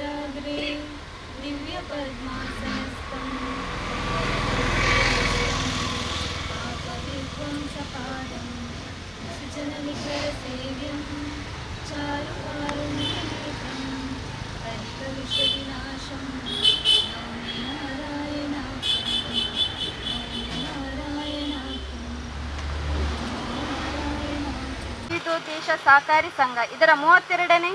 कराग्रे दिव्यपद्मासनस्थं पापविध्वंसपादं सुजननिकरसेव्यं चारुकारुण्यनेत्रं हरिकलुषविनाशं नौमि नारायणाख्यं नौमि नारायणाख्यं नारायणाख्यं ವಿದ್ಯೋದ್ದೇಶ ಸಹಕಾರಿ ಸಂಘ ಇದರ ಮೂವತ್ತೆರಡನೇ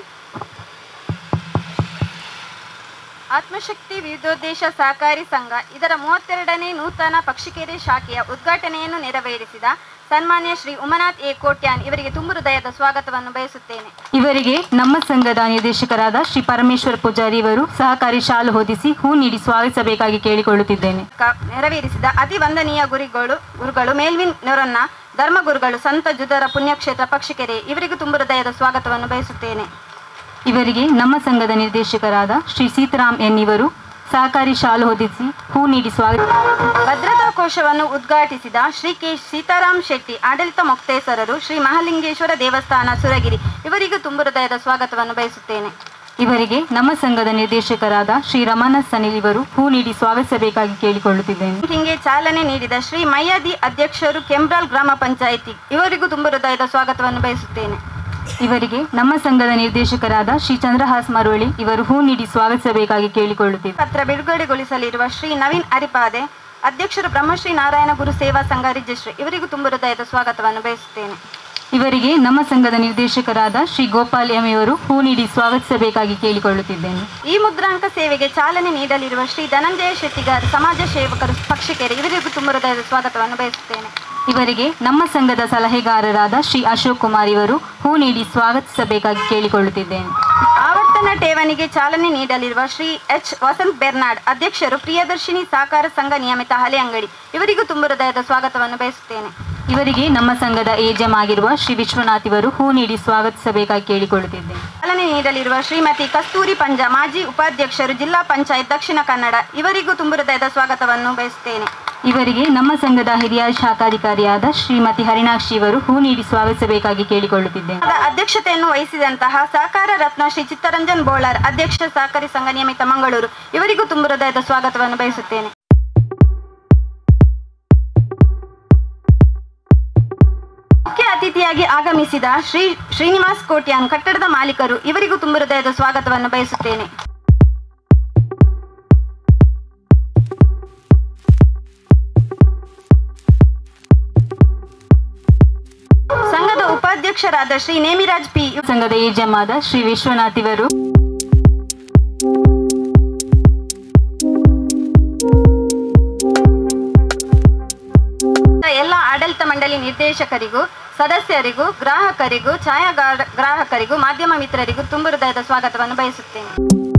ಆತ್ಮಶಕ್ತಿ ವಿವಿಧೋದ್ದೇಶ ಸಹಕಾರಿ ಸಂಘ ಇದರ ಮೂವತ್ತೆರಡನೇ ನೂತನ ಪಕ್ಷಿಕೆರೆ ಶಾಖೆಯ ಉದ್ಘಾಟನೆಯನ್ನು ನೆರವೇರಿಸಿದ ಸನ್ಮಾನ್ಯ ಶ್ರೀ ಉಮನಾಥ್ ಎ ಕೋಟ್ಯಾನ್ ಇವರಿಗೆ ತುಂಬು ಹೃದಯದ ಸ್ವಾಗತವನ್ನು ಬಯಸುತ್ತೇನೆ ಇವರಿಗೆ ನಮ್ಮ ಸಂಘದ ನಿರ್ದೇಶಕರಾದ ಶ್ರೀ ಪರಮೇಶ್ವರ ಪೂಜಾರಿ ಇವರು ಸಹಕಾರಿ ಶಾಲು ಹೊದಿಸಿ ಹೂ ನೀಡಿ ಸ್ವಾಗತಿಸಬೇಕಾಗಿ ಕೇಳಿಕೊಳ್ಳುತ್ತಿದ್ದೇನೆ ಕ- ನೆರವೇರಿಸಿದ ಅತಿ ವಂದನೀಯ ಗುರಿಗಳು ಗುರುಗಳು ಮೇಲ್ವಿನ್ ನೊರನ್ನ ಧರ್ಮಗುರುಗಳು ಸಂತ ಜುದರ ಪುಣ್ಯಕ್ಷೇತ್ರ ಪಕ್ಷಿಕೆರೆ ಇವರಿಗೂ ತುಂಬು ಹೃದಯದ ಸ್ವಾಗತವನ್ನು ಬಯಸುತ್ತೇನೆ ಇವರಿಗೆ ನಮ್ಮ ಸಂಘದ ನಿರ್ದೇಶಕರಾದ ಶ್ರೀ ಸೀತಾರಾಮ್ ಎನ್ ಇವರು ಸಹಕಾರಿ ಶಾಲು ಹೊದಿಸಿ ಹೂ ನೀಡಿ ಸ್ವಾಗತ ಭದ್ರತಾ ಕೋಶವನ್ನು ಉದ್ಘಾಟಿಸಿದ ಶ್ರೀ ಕೆ ಸೀತಾರಾಮ್ ಶೆಟ್ಟಿ ಆಡಳಿತ ಮೊಕ್ತೇಸರರು ಶ್ರೀ ಮಹಾಲಿಂಗೇಶ್ವರ ದೇವಸ್ಥಾನ ಸುರಗಿರಿ ಇವರಿಗೂ ತುಂಬು ಹೃದಯದ ಸ್ವಾಗತವನ್ನು ಬಯಸುತ್ತೇನೆ ಇವರಿಗೆ ನಮ್ಮ ಸಂಘದ ನಿರ್ದೇಶಕರಾದ ಶ್ರೀ ರಮಾನಾಥ್ ಸನಿಲ್ ಇವರು ಹೂ ನೀಡಿ ಸ್ವಾಗತಿಸಬೇಕಾಗಿ ಕೇಳಿಕೊಳ್ಳುತ್ತಿದ್ದೇನೆ ಹಿಂಗೆ ಚಾಲನೆ ನೀಡಿದ ಶ್ರೀ ಮಯ್ಯಾದಿ ಅಧ್ಯಕ್ಷರು ಕೆಂಬ್ರಾಲ್ ಗ್ರಾಮ ಪಂಚಾಯಿತಿ ಇವರಿಗೂ ತುಂಬು ಹೃದಯದ ಸ್ವಾಗತವನ್ನು ಬಯಸುತ್ತೇನೆ ಇವರಿಗೆ ನಮ್ಮ ಸಂಘದ ನಿರ್ದೇಶಕರಾದ ಶ್ರೀ ಚಂದ್ರಹಾಸ್ ಮರವಳಿ ಇವರು ಹೂ ನೀಡಿ ಸ್ವಾಗತಿಸಬೇಕಾಗಿ ಕೇಳಿಕೊಳ್ಳುತ್ತಿದ್ದೇವೆ ಪತ್ರ ಬಿಡುಗಡೆಗೊಳಿಸಲಿರುವ ಶ್ರೀ ನವೀನ್ ಅರಿಪಾದೆ ಅಧ್ಯಕ್ಷರು ಬ್ರಹ್ಮಶ್ರೀ ನಾರಾಯಣ ಗುರು ಸೇವಾ ಸಂಘ ರಿಜಿಸ್ಟ್ರಿ ಇವರಿಗೂ ತುಂಬು ಹೃದಯದ ಸ್ವಾಗತವನ್ನು ಬಯಸುತ್ತೇನೆ ಇವರಿಗೆ ನಮ್ಮ ಸಂಘದ ನಿರ್ದೇಶಕರಾದ ಶ್ರೀ ಗೋಪಾಲ್ ಎಂ ಇವರು ಹೂ ನೀಡಿ ಸ್ವಾಗತಿಸಬೇಕಾಗಿ ಕೇಳಿಕೊಳ್ಳುತ್ತಿದ್ದೇನೆ ಈ ಮುದ್ರಾಂಕ ಸೇವೆಗೆ ಚಾಲನೆ ನೀಡಲಿರುವ ಶ್ರೀ ಧನಂಜಯ ಶೆಟ್ಟಿಗಾರ್ ಸಮಾಜ ಸೇವಕರು ಪಕ್ಷಿಕೆರೆ ಇವರಿಗೂ ತುಂಬ ಹೃದಯದ ಸ್ವಾಗತವನ್ನು ಬಯಸುತ್ತೇನೆ ಇವರಿಗೆ ನಮ್ಮ ಸಂಘದ ಸಲಹೆಗಾರರಾದ ಶ್ರೀ ಅಶೋಕ್ ಕುಮಾರ್ ಇವರು ಹೂ ನೀಡಿ ಸ್ವಾಗತಿಸಬೇಕಾಗಿ ಕೇಳಿಕೊಳ್ಳುತ್ತಿದ್ದೇನೆ ಆವರ್ತನ ಠೇವಣಿಗೆ ಚಾಲನೆ ನೀಡಲಿರುವ ಶ್ರೀ ಎಚ್ ವಸಂತ್ ಬೆರ್ನಾಡ್ ಅಧ್ಯಕ್ಷರು ಪ್ರಿಯದರ್ಶಿನಿ ಸಹಕಾರ ಸಂಘ ನಿಯಮಿತ ಹಳೆ ಅಂಗಡಿ ಇವರಿಗೂ ತುಂಬ ಹೃದಯದ ಸ್ವಾಗತವನ್ನು ಬಯಸುತ್ತೇನೆ ಇವರಿಗೆ ನಮ್ಮ ಸಂಘದ ಏಜೆಂ ಆಗಿರುವ ಶ್ರೀ ವಿಶ್ವನಾಥ್ ಇವರು ಹೂ ನೀಡಿ ಸ್ವಾಗತಿಸಬೇಕಾಗಿ ಕೇಳಿಕೊಳ್ಳುತ್ತಿದ್ದೇನೆ ಚಾಲನೆ ನೀಡಲಿರುವ ಶ್ರೀಮತಿ ಕಸ್ತೂರಿ ಪಂಜ ಮಾಜಿ ಉಪಾಧ್ಯಕ್ಷರು ಜಿಲ್ಲಾ ಪಂಚಾಯತ್ ದಕ್ಷಿಣ ಕನ್ನಡ ಇವರಿಗೂ ತುಂಬ ಹೃದಯದ ಸ್ವಾಗತವನ್ನು ಬಯಸುತ್ತೇನೆ ಇವರಿಗೆ ನಮ್ಮ ಸಂಘದ ಹಿರಿಯ ಶಾಖಾಧಿಕಾರಿಯಾದ ಶ್ರೀಮತಿ ಹರಿಣಾಕ್ಷಿ ಇವರು ಹೂ ನೀಡಿ ಸ್ವಾಗತಿಸಬೇಕಾಗಿ ಕೇಳಿಕೊಳ್ಳುತ್ತಿದ್ದೇನೆ ಸಂಘದ ಅಧ್ಯಕ್ಷತೆಯನ್ನು ವಹಿಸಿದಂತಹ ಸಹಕಾರ ರತ್ನ ಶ್ರೀ ಚಿತ್ತರಂಜನ್ ಬೋಳಾರ್ ಅಧ್ಯಕ್ಷ ಸಹಕಾರಿ ಸಂಘ ನಿಯಮಿತ ಮಂಗಳೂರು ಇವರಿಗೂ ತುಂಬ ಹೃದಯದ ಸ್ವಾಗತವನ್ನು ಬಯಸುತ್ತೇನೆ ಮುಖ್ಯ ಅತಿಥಿಯಾಗಿ ಆಗಮಿಸಿದ ಶ್ರೀ ಶ್ರೀನಿವಾಸ್ ಕೋಟ್ಯಾನ್ ಕಟ್ಟಡದ ಮಾಲೀಕರು ಇವರಿಗೂ ತುಂಬ ಹೃದಯದ ಸ್ವಾಗತವನ್ನು ಬಯಸುತ್ತೇನೆ ಸಂಘದ ಉಪಾಧ್ಯಕ್ಷರಾದ ಶ್ರೀ ನೇಮಿರಾಜ್ ಪಿ ಸಂಘದ ಏಜೆಂ ಆದ ಶ್ರೀ ವಿಶ್ವನಾಥ್ ಇವರು ಎಲ್ಲ ಆಡಳಿತ ಮಂಡಳಿ ನಿರ್ದೇಶಕರಿಗೂ ಸದಸ್ಯರಿಗೂ ಗ್ರಾಹಕರಿಗೂ ಛಾಯಾಗಾರ ಗ್ರಾಹಕರಿಗೂ ಮಾಧ್ಯಮ ಮಿತ್ರರಿಗೂ ತುಂಬ ಹೃದಯದ ಸ್ವಾಗತವನ್ನು ಬಯಸುತ್ತೇನೆ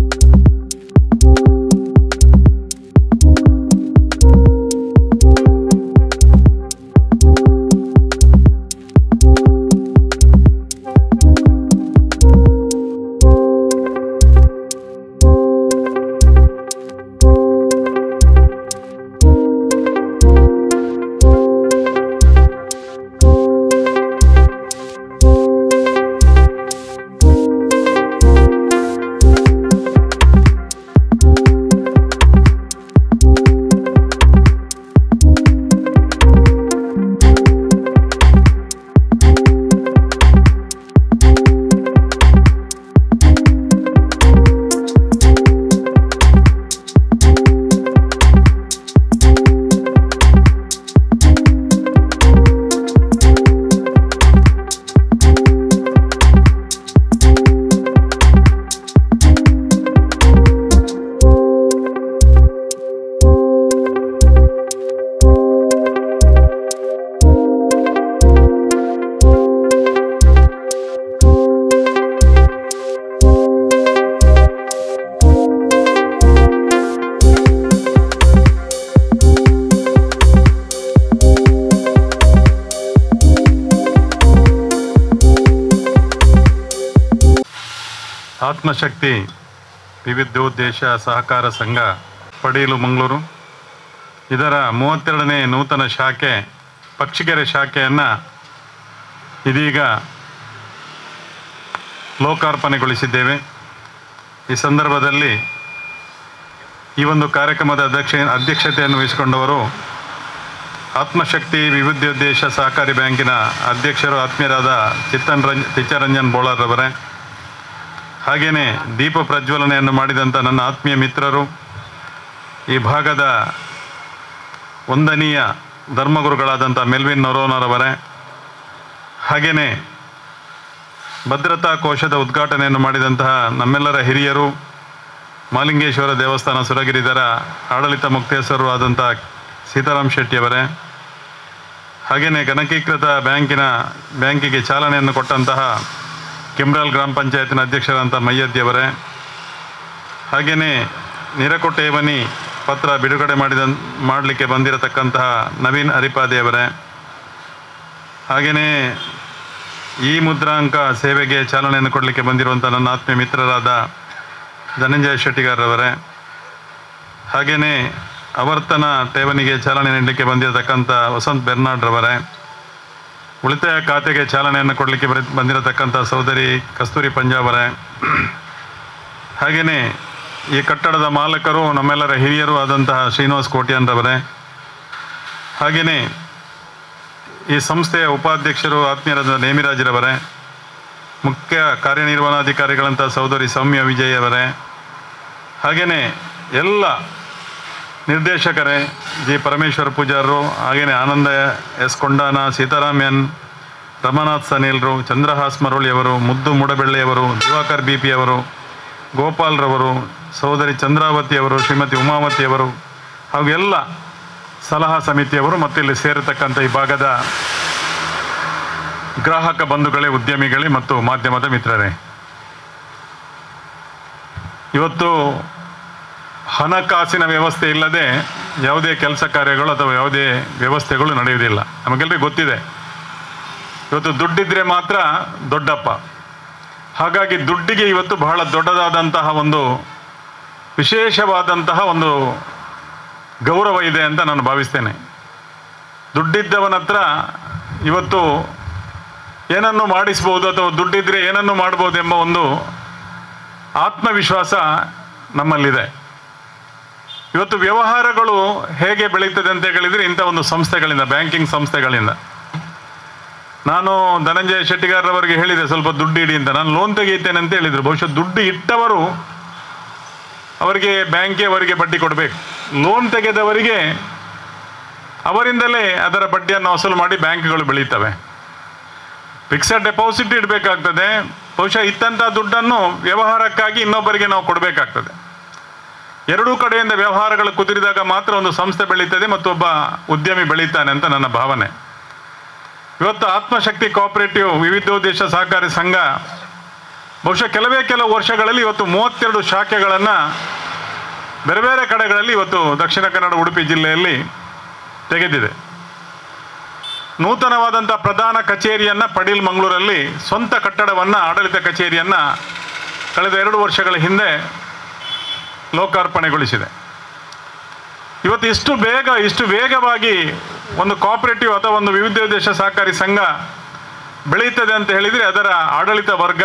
ಆತ್ಮಶಕ್ತಿ ವಿವಿಧೋದ್ದೇಶ ಸಹಕಾರ ಸಂಘ ಪಡೀಲು ಮಂಗಳೂರು ಇದರ ಮೂವತ್ತೆರಡನೇ ನೂತನ ಶಾಖೆ ಪಕ್ಷಿಕೆರೆ ಶಾಖೆಯನ್ನು ಇದೀಗ ಲೋಕಾರ್ಪಣೆಗೊಳಿಸಿದ್ದೇವೆ ಈ ಸಂದರ್ಭದಲ್ಲಿ ಈ ಒಂದು ಕಾರ್ಯಕ್ರಮದ ಅಧ್ಯಕ್ಷ ಅಧ್ಯಕ್ಷತೆಯನ್ನು ವಹಿಸಿಕೊಂಡವರು ಆತ್ಮಶಕ್ತಿ ವಿವಿಧೋದ್ದೇಶ ಸಹಕಾರಿ ಬ್ಯಾಂಕಿನ ಅಧ್ಯಕ್ಷರು ಆತ್ಮೀಯರಾದ ಚಿತ್ತನ್ ರಂಜ್ ಚಿತ್ತರಂಜನ್ ಬೋಳರ್ರವರೇ ಹಾಗೆಯೇ ದೀಪ ಪ್ರಜ್ವಲನೆಯನ್ನು ಮಾಡಿದಂಥ ನನ್ನ ಆತ್ಮೀಯ ಮಿತ್ರರು ಈ ಭಾಗದ ವಂದನೀಯ ಧರ್ಮಗುರುಗಳಾದಂಥ ಮೆಲ್ವಿನ್ ನೊರೋನರವರೇ ಹಾಗೆಯೇ ಭದ್ರತಾ ಕೋಶದ ಉದ್ಘಾಟನೆಯನ್ನು ಮಾಡಿದಂತಹ ನಮ್ಮೆಲ್ಲರ ಹಿರಿಯರು ಮಾಲಿಂಗೇಶ್ವರ ದೇವಸ್ಥಾನ ಸುರಗಿರಿದರ ಆಡಳಿತ ಮುಕ್ತೇಶ್ವರರು ಆದಂಥ ಸೀತಾರಾಮ್ ಶೆಟ್ಟಿಯವರೇ ಹಾಗೆಯೇ ಗಣಕೀಕೃತ ಬ್ಯಾಂಕಿನ ಬ್ಯಾಂಕಿಗೆ ಚಾಲನೆಯನ್ನು ಕೊಟ್ಟಂತಹ ಕೆಮ್ರಾಲ್ ಗ್ರಾಮ ಪಂಚಾಯತಿನ ಅಧ್ಯಕ್ಷರಾದಂಥ ಮಯ್ಯದ್ದಿಯವರೇ ಹಾಗೆಯೇ ನಿರಕೊಟ್ಟೇವನಿ ಪತ್ರ ಬಿಡುಗಡೆ ಮಾಡಿದ ಮಾಡಲಿಕ್ಕೆ ಬಂದಿರತಕ್ಕಂತಹ ನವೀನ್ ಅರಿಪಾದಿಯವರೇ ಹಾಗೆಯೇ ಈ ಮುದ್ರಾಂಕ ಸೇವೆಗೆ ಚಾಲನೆಯನ್ನು ಕೊಡಲಿಕ್ಕೆ ಬಂದಿರುವಂಥ ನನ್ನ ಆತ್ಮೀಯ ಮಿತ್ರರಾದ ಧನಂಜಯ ಶೆಟ್ಟಿಗಾರರವರೇ ಹಾಗೆಯೇ ಆವರ್ತನ ಠೇವಣಿಗೆ ಚಾಲನೆ ನೀಡಲಿಕ್ಕೆ ಬಂದಿರತಕ್ಕಂಥ ವಸಂತ್ ಬೆರ್ನಾಡ್ರವರೇ ಉಳಿತಾಯ ಖಾತೆಗೆ ಚಾಲನೆಯನ್ನು ಕೊಡಲಿಕ್ಕೆ ಬರ ಬಂದಿರತಕ್ಕಂಥ ಸಹೋದರಿ ಕಸ್ತೂರಿ ಪಂಜಾಬರೇ ಹಾಗೆಯೇ ಈ ಕಟ್ಟಡದ ಮಾಲಕರು ನಮ್ಮೆಲ್ಲರ ಹಿರಿಯರು ಆದಂತಹ ಶ್ರೀನಿವಾಸ್ ಕೋಟ್ಯಾನ್ರವರೇ ಹಾಗೆಯೇ ಈ ಸಂಸ್ಥೆಯ ಉಪಾಧ್ಯಕ್ಷರು ಆತ್ಮೀಯರಾದ ನೇಮಿರಾಜ್ರವರೇ ಮುಖ್ಯ ಕಾರ್ಯನಿರ್ವಹಣಾಧಿಕಾರಿಗಳಂಥ ಸಹೋದರಿ ಸೌಮ್ಯ ವಿಜಯ್ ಅವರೇ ಹಾಗೆಯೇ ಎಲ್ಲ ನಿರ್ದೇಶಕರೇ ಜಿ ಪರಮೇಶ್ವರ ಪೂಜಾರರು ಹಾಗೆಯೇ ಆನಂದ ಎಸ್ ಕೊಂಡಾನ ಸೀತಾರಾಮ್ ಎನ್ ರಮನಾಥ್ ಸನೀಲ್ರು ಚಂದ್ರಹಾಸ್ ಮರಳಿಯವರು ಮುದ್ದು ಮುಡಬೆಳ್ಳೆಯವರು ದಿವಾಕರ್ ಬಿ ಪಿ ಅವರು ಗೋಪಾಲ್ರವರು ಸಹೋದರಿ ಚಂದ್ರಾವತಿಯವರು ಶ್ರೀಮತಿ ಉಮಾವತಿಯವರು ಹಾಗೂ ಎಲ್ಲ ಸಲಹಾ ಸಮಿತಿಯವರು ಮತ್ತು ಇಲ್ಲಿ ಸೇರತಕ್ಕಂಥ ಈ ಭಾಗದ ಗ್ರಾಹಕ ಬಂಧುಗಳೇ ಉದ್ಯಮಿಗಳೇ ಮತ್ತು ಮಾಧ್ಯಮದ ಮಿತ್ರರೇ ಇವತ್ತು ಹಣಕಾಸಿನ ವ್ಯವಸ್ಥೆ ಇಲ್ಲದೆ ಯಾವುದೇ ಕೆಲಸ ಕಾರ್ಯಗಳು ಅಥವಾ ಯಾವುದೇ ವ್ಯವಸ್ಥೆಗಳು ನಡೆಯುವುದಿಲ್ಲ ನಮಗೆಲ್ಲರಿಗೂ ಗೊತ್ತಿದೆ ಇವತ್ತು ದುಡ್ಡಿದ್ರೆ ಮಾತ್ರ ದೊಡ್ಡಪ್ಪ ಹಾಗಾಗಿ ದುಡ್ಡಿಗೆ ಇವತ್ತು ಬಹಳ ದೊಡ್ಡದಾದಂತಹ ಒಂದು ವಿಶೇಷವಾದಂತಹ ಒಂದು ಗೌರವ ಇದೆ ಅಂತ ನಾನು ಭಾವಿಸ್ತೇನೆ ದುಡ್ಡಿದ್ದವನ ಹತ್ರ ಇವತ್ತು ಏನನ್ನು ಮಾಡಿಸ್ಬೋದು ಅಥವಾ ದುಡ್ಡಿದ್ರೆ ಏನನ್ನು ಮಾಡ್ಬೋದು ಎಂಬ ಒಂದು ಆತ್ಮವಿಶ್ವಾಸ ನಮ್ಮಲ್ಲಿದೆ ಇವತ್ತು ವ್ಯವಹಾರಗಳು ಹೇಗೆ ಬೆಳೀತದೆ ಅಂತ ಹೇಳಿದರೆ ಇಂಥ ಒಂದು ಸಂಸ್ಥೆಗಳಿಂದ ಬ್ಯಾಂಕಿಂಗ್ ಸಂಸ್ಥೆಗಳಿಂದ ನಾನು ಧನಂಜಯ ಶೆಟ್ಟಿಗಾರರವರಿಗೆ ಹೇಳಿದೆ ಸ್ವಲ್ಪ ದುಡ್ಡು ಇಡಿ ಅಂತ ನಾನು ಲೋನ್ ತೆಗೆಯುತ್ತೇನೆ ಅಂತ ಹೇಳಿದರು ಬಹುಶಃ ದುಡ್ಡು ಇಟ್ಟವರು ಅವರಿಗೆ ಬ್ಯಾಂಕೇ ಅವರಿಗೆ ಬಡ್ಡಿ ಕೊಡಬೇಕು ಲೋನ್ ತೆಗೆದವರಿಗೆ ಅವರಿಂದಲೇ ಅದರ ಬಡ್ಡಿಯನ್ನು ವಸೂಲು ಮಾಡಿ ಬ್ಯಾಂಕ್ಗಳು ಬೆಳೀತವೆ ಫಿಕ್ಸೆಡ್ ಡೆಪಾಸಿಟ್ ಇಡಬೇಕಾಗ್ತದೆ ಬಹುಶಃ ಇತ್ತಂಥ ದುಡ್ಡನ್ನು ವ್ಯವಹಾರಕ್ಕಾಗಿ ಇನ್ನೊಬ್ಬರಿಗೆ ನಾವು ಕೊಡಬೇಕಾಗ್ತದೆ ಎರಡೂ ಕಡೆಯಿಂದ ವ್ಯವಹಾರಗಳು ಕುದುರಿದಾಗ ಮಾತ್ರ ಒಂದು ಸಂಸ್ಥೆ ಬೆಳೀತದೆ ಮತ್ತು ಒಬ್ಬ ಉದ್ಯಮಿ ಬೆಳೀತಾನೆ ಅಂತ ನನ್ನ ಭಾವನೆ ಇವತ್ತು ಆತ್ಮಶಕ್ತಿ ಕೋಆಪರೇಟಿವ್ ವಿವಿಧೋದ್ದೇಶ ಸಹಕಾರಿ ಸಂಘ ಬಹುಶಃ ಕೆಲವೇ ಕೆಲವು ವರ್ಷಗಳಲ್ಲಿ ಇವತ್ತು ಮೂವತ್ತೆರಡು ಶಾಖೆಗಳನ್ನು ಬೇರೆ ಬೇರೆ ಕಡೆಗಳಲ್ಲಿ ಇವತ್ತು ದಕ್ಷಿಣ ಕನ್ನಡ ಉಡುಪಿ ಜಿಲ್ಲೆಯಲ್ಲಿ ತೆಗೆದಿದೆ ನೂತನವಾದಂಥ ಪ್ರಧಾನ ಕಚೇರಿಯನ್ನು ಪಡೀಲ್ ಮಂಗಳೂರಲ್ಲಿ ಸ್ವಂತ ಕಟ್ಟಡವನ್ನು ಆಡಳಿತ ಕಚೇರಿಯನ್ನು ಕಳೆದ ಎರಡು ವರ್ಷಗಳ ಹಿಂದೆ ಲೋಕಾರ್ಪಣೆಗೊಳಿಸಿದೆ ಇವತ್ತು ಇಷ್ಟು ಬೇಗ ಇಷ್ಟು ವೇಗವಾಗಿ ಒಂದು ಕೋಆಪರೇಟಿವ್ ಅಥವಾ ಒಂದು ವಿವಿಧೋದ್ದೇಶ ಸಹಕಾರಿ ಸಂಘ ಬೆಳೀತದೆ ಅಂತ ಹೇಳಿದರೆ ಅದರ ಆಡಳಿತ ವರ್ಗ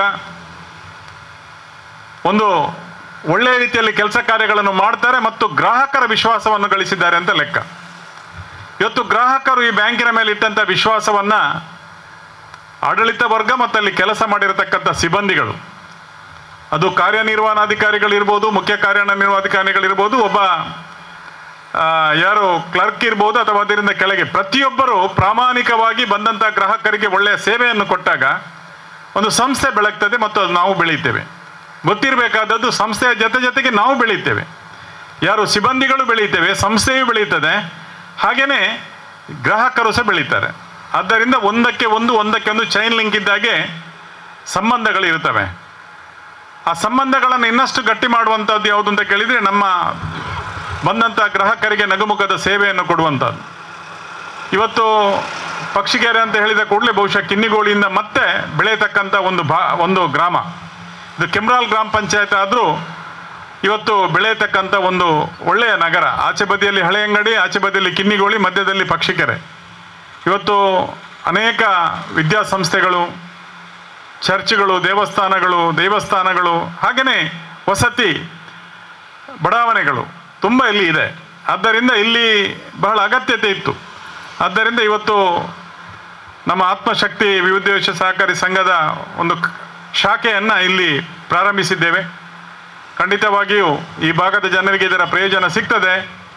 ಒಂದು ಒಳ್ಳೆಯ ರೀತಿಯಲ್ಲಿ ಕೆಲಸ ಕಾರ್ಯಗಳನ್ನು ಮಾಡ್ತಾರೆ ಮತ್ತು ಗ್ರಾಹಕರ ವಿಶ್ವಾಸವನ್ನು ಗಳಿಸಿದ್ದಾರೆ ಅಂತ ಲೆಕ್ಕ ಇವತ್ತು ಗ್ರಾಹಕರು ಈ ಬ್ಯಾಂಕಿನ ಮೇಲೆ ಇಟ್ಟಂಥ ವಿಶ್ವಾಸವನ್ನು ಆಡಳಿತ ವರ್ಗ ಮತ್ತು ಅಲ್ಲಿ ಕೆಲಸ ಮಾಡಿರತಕ್ಕಂಥ ಸಿಬ್ಬಂದಿಗಳು ಅದು ಕಾರ್ಯನಿರ್ವಹಣಾಧಿಕಾರಿಗಳಿರ್ಬೋದು ಮುಖ್ಯ ಕಾರ್ಯನಿರ್ವಹಣಾಧಿಕಾರಿಗಳಿರ್ಬೋದು ಒಬ್ಬ ಆ, ಯಾರು ಕ್ಲರ್ಕ್ ಇರ್ಬೋದು ಅಥವಾ ಅದರಿಂದ ಕೆಳಗೆ ಪ್ರತಿಯೊಬ್ಬರು ಪ್ರಾಮಾಣಿಕವಾಗಿ ಬಂದಂಥ ಗ್ರಾಹಕರಿಗೆ ಒಳ್ಳೆಯ ಸೇವೆಯನ್ನು ಕೊಟ್ಟಾಗ ಒಂದು ಸಂಸ್ಥೆ ಬೆಳಗ್ತದೆ ಮತ್ತು ಅದು ನಾವು ಬೆಳೀತೇವೆ ಗೊತ್ತಿರಬೇಕಾದದ್ದು ಸಂಸ್ಥೆಯ ಜೊತೆ ಜೊತೆಗೆ ನಾವು ಬೆಳೀತೇವೆ ಯಾರು ಸಿಬ್ಬಂದಿಗಳು ಬೆಳೀತೇವೆ ಸಂಸ್ಥೆಯು ಬೆಳೀತದೆ ಹಾಗೆಯೇ ಗ್ರಾಹಕರು ಸಹ ಬೆಳೀತಾರೆ ಆದ್ದರಿಂದ ಒಂದಕ್ಕೆ ಒಂದು ಒಂದಕ್ಕೆ ಒಂದು ಚೈನ್ ಲಿಂಕ್ ಇದ್ದಾಗೆ ಸಂಬಂಧಗಳು ಇರ್ತವೆ ಆ ಸಂಬಂಧಗಳನ್ನು ಇನ್ನಷ್ಟು ಗಟ್ಟಿ ಮಾಡುವಂಥದ್ದು ಯಾವುದು ಅಂತ ಕೇಳಿದರೆ ನಮ್ಮ ಬಂದಂಥ ಗ್ರಾಹಕರಿಗೆ ನಗುಮುಖದ ಸೇವೆಯನ್ನು ಕೊಡುವಂಥದ್ದು ಇವತ್ತು ಪಕ್ಷಿಗೆರೆ ಅಂತ ಹೇಳಿದ ಕೂಡಲೇ ಬಹುಶಃ ಕಿನ್ನಿಗೋಳಿಯಿಂದ ಮತ್ತೆ ಬೆಳೆಯತಕ್ಕಂಥ ಒಂದು ಭಾ ಒಂದು ಗ್ರಾಮ ಇದು ಕೆಮ್ರಾಲ್ ಗ್ರಾಮ ಪಂಚಾಯತ್ ಆದರೂ ಇವತ್ತು ಬೆಳೆಯತಕ್ಕಂಥ ಒಂದು ಒಳ್ಳೆಯ ನಗರ ಆಚೆ ಬದಿಯಲ್ಲಿ ಹಳೆ ಅಂಗಡಿ ಆಚೆ ಬದಿಯಲ್ಲಿ ಕಿನ್ನಿಗೋಳಿ ಮಧ್ಯದಲ್ಲಿ ಪಕ್ಷಿಕೆರೆ ಇವತ್ತು ಅನೇಕ ವಿದ್ಯಾಸಂಸ್ಥೆಗಳು ಚರ್ಚ್ಗಳು ದೇವಸ್ಥಾನಗಳು ದೇವಸ್ಥಾನಗಳು ಹಾಗೆಯೇ ವಸತಿ ಬಡಾವಣೆಗಳು ತುಂಬ ಇಲ್ಲಿ ಇದೆ ಆದ್ದರಿಂದ ಇಲ್ಲಿ ಬಹಳ ಅಗತ್ಯತೆ ಇತ್ತು ಆದ್ದರಿಂದ ಇವತ್ತು ನಮ್ಮ ಆತ್ಮಶಕ್ತಿ ವಿವಿಧೋದ್ದೇಶ ಸಹಕಾರಿ ಸಂಘದ ಒಂದು ಕ್- ಶಾಖೆಯನ್ನು ಇಲ್ಲಿ ಪ್ರಾರಂಭಿಸಿದ್ದೇವೆ ಖಂಡಿತವಾಗಿಯೂ ಈ ಭಾಗದ ಜನರಿಗೆ ಇದರ ಪ್ರಯೋಜನ ಸಿಗ್ತದೆ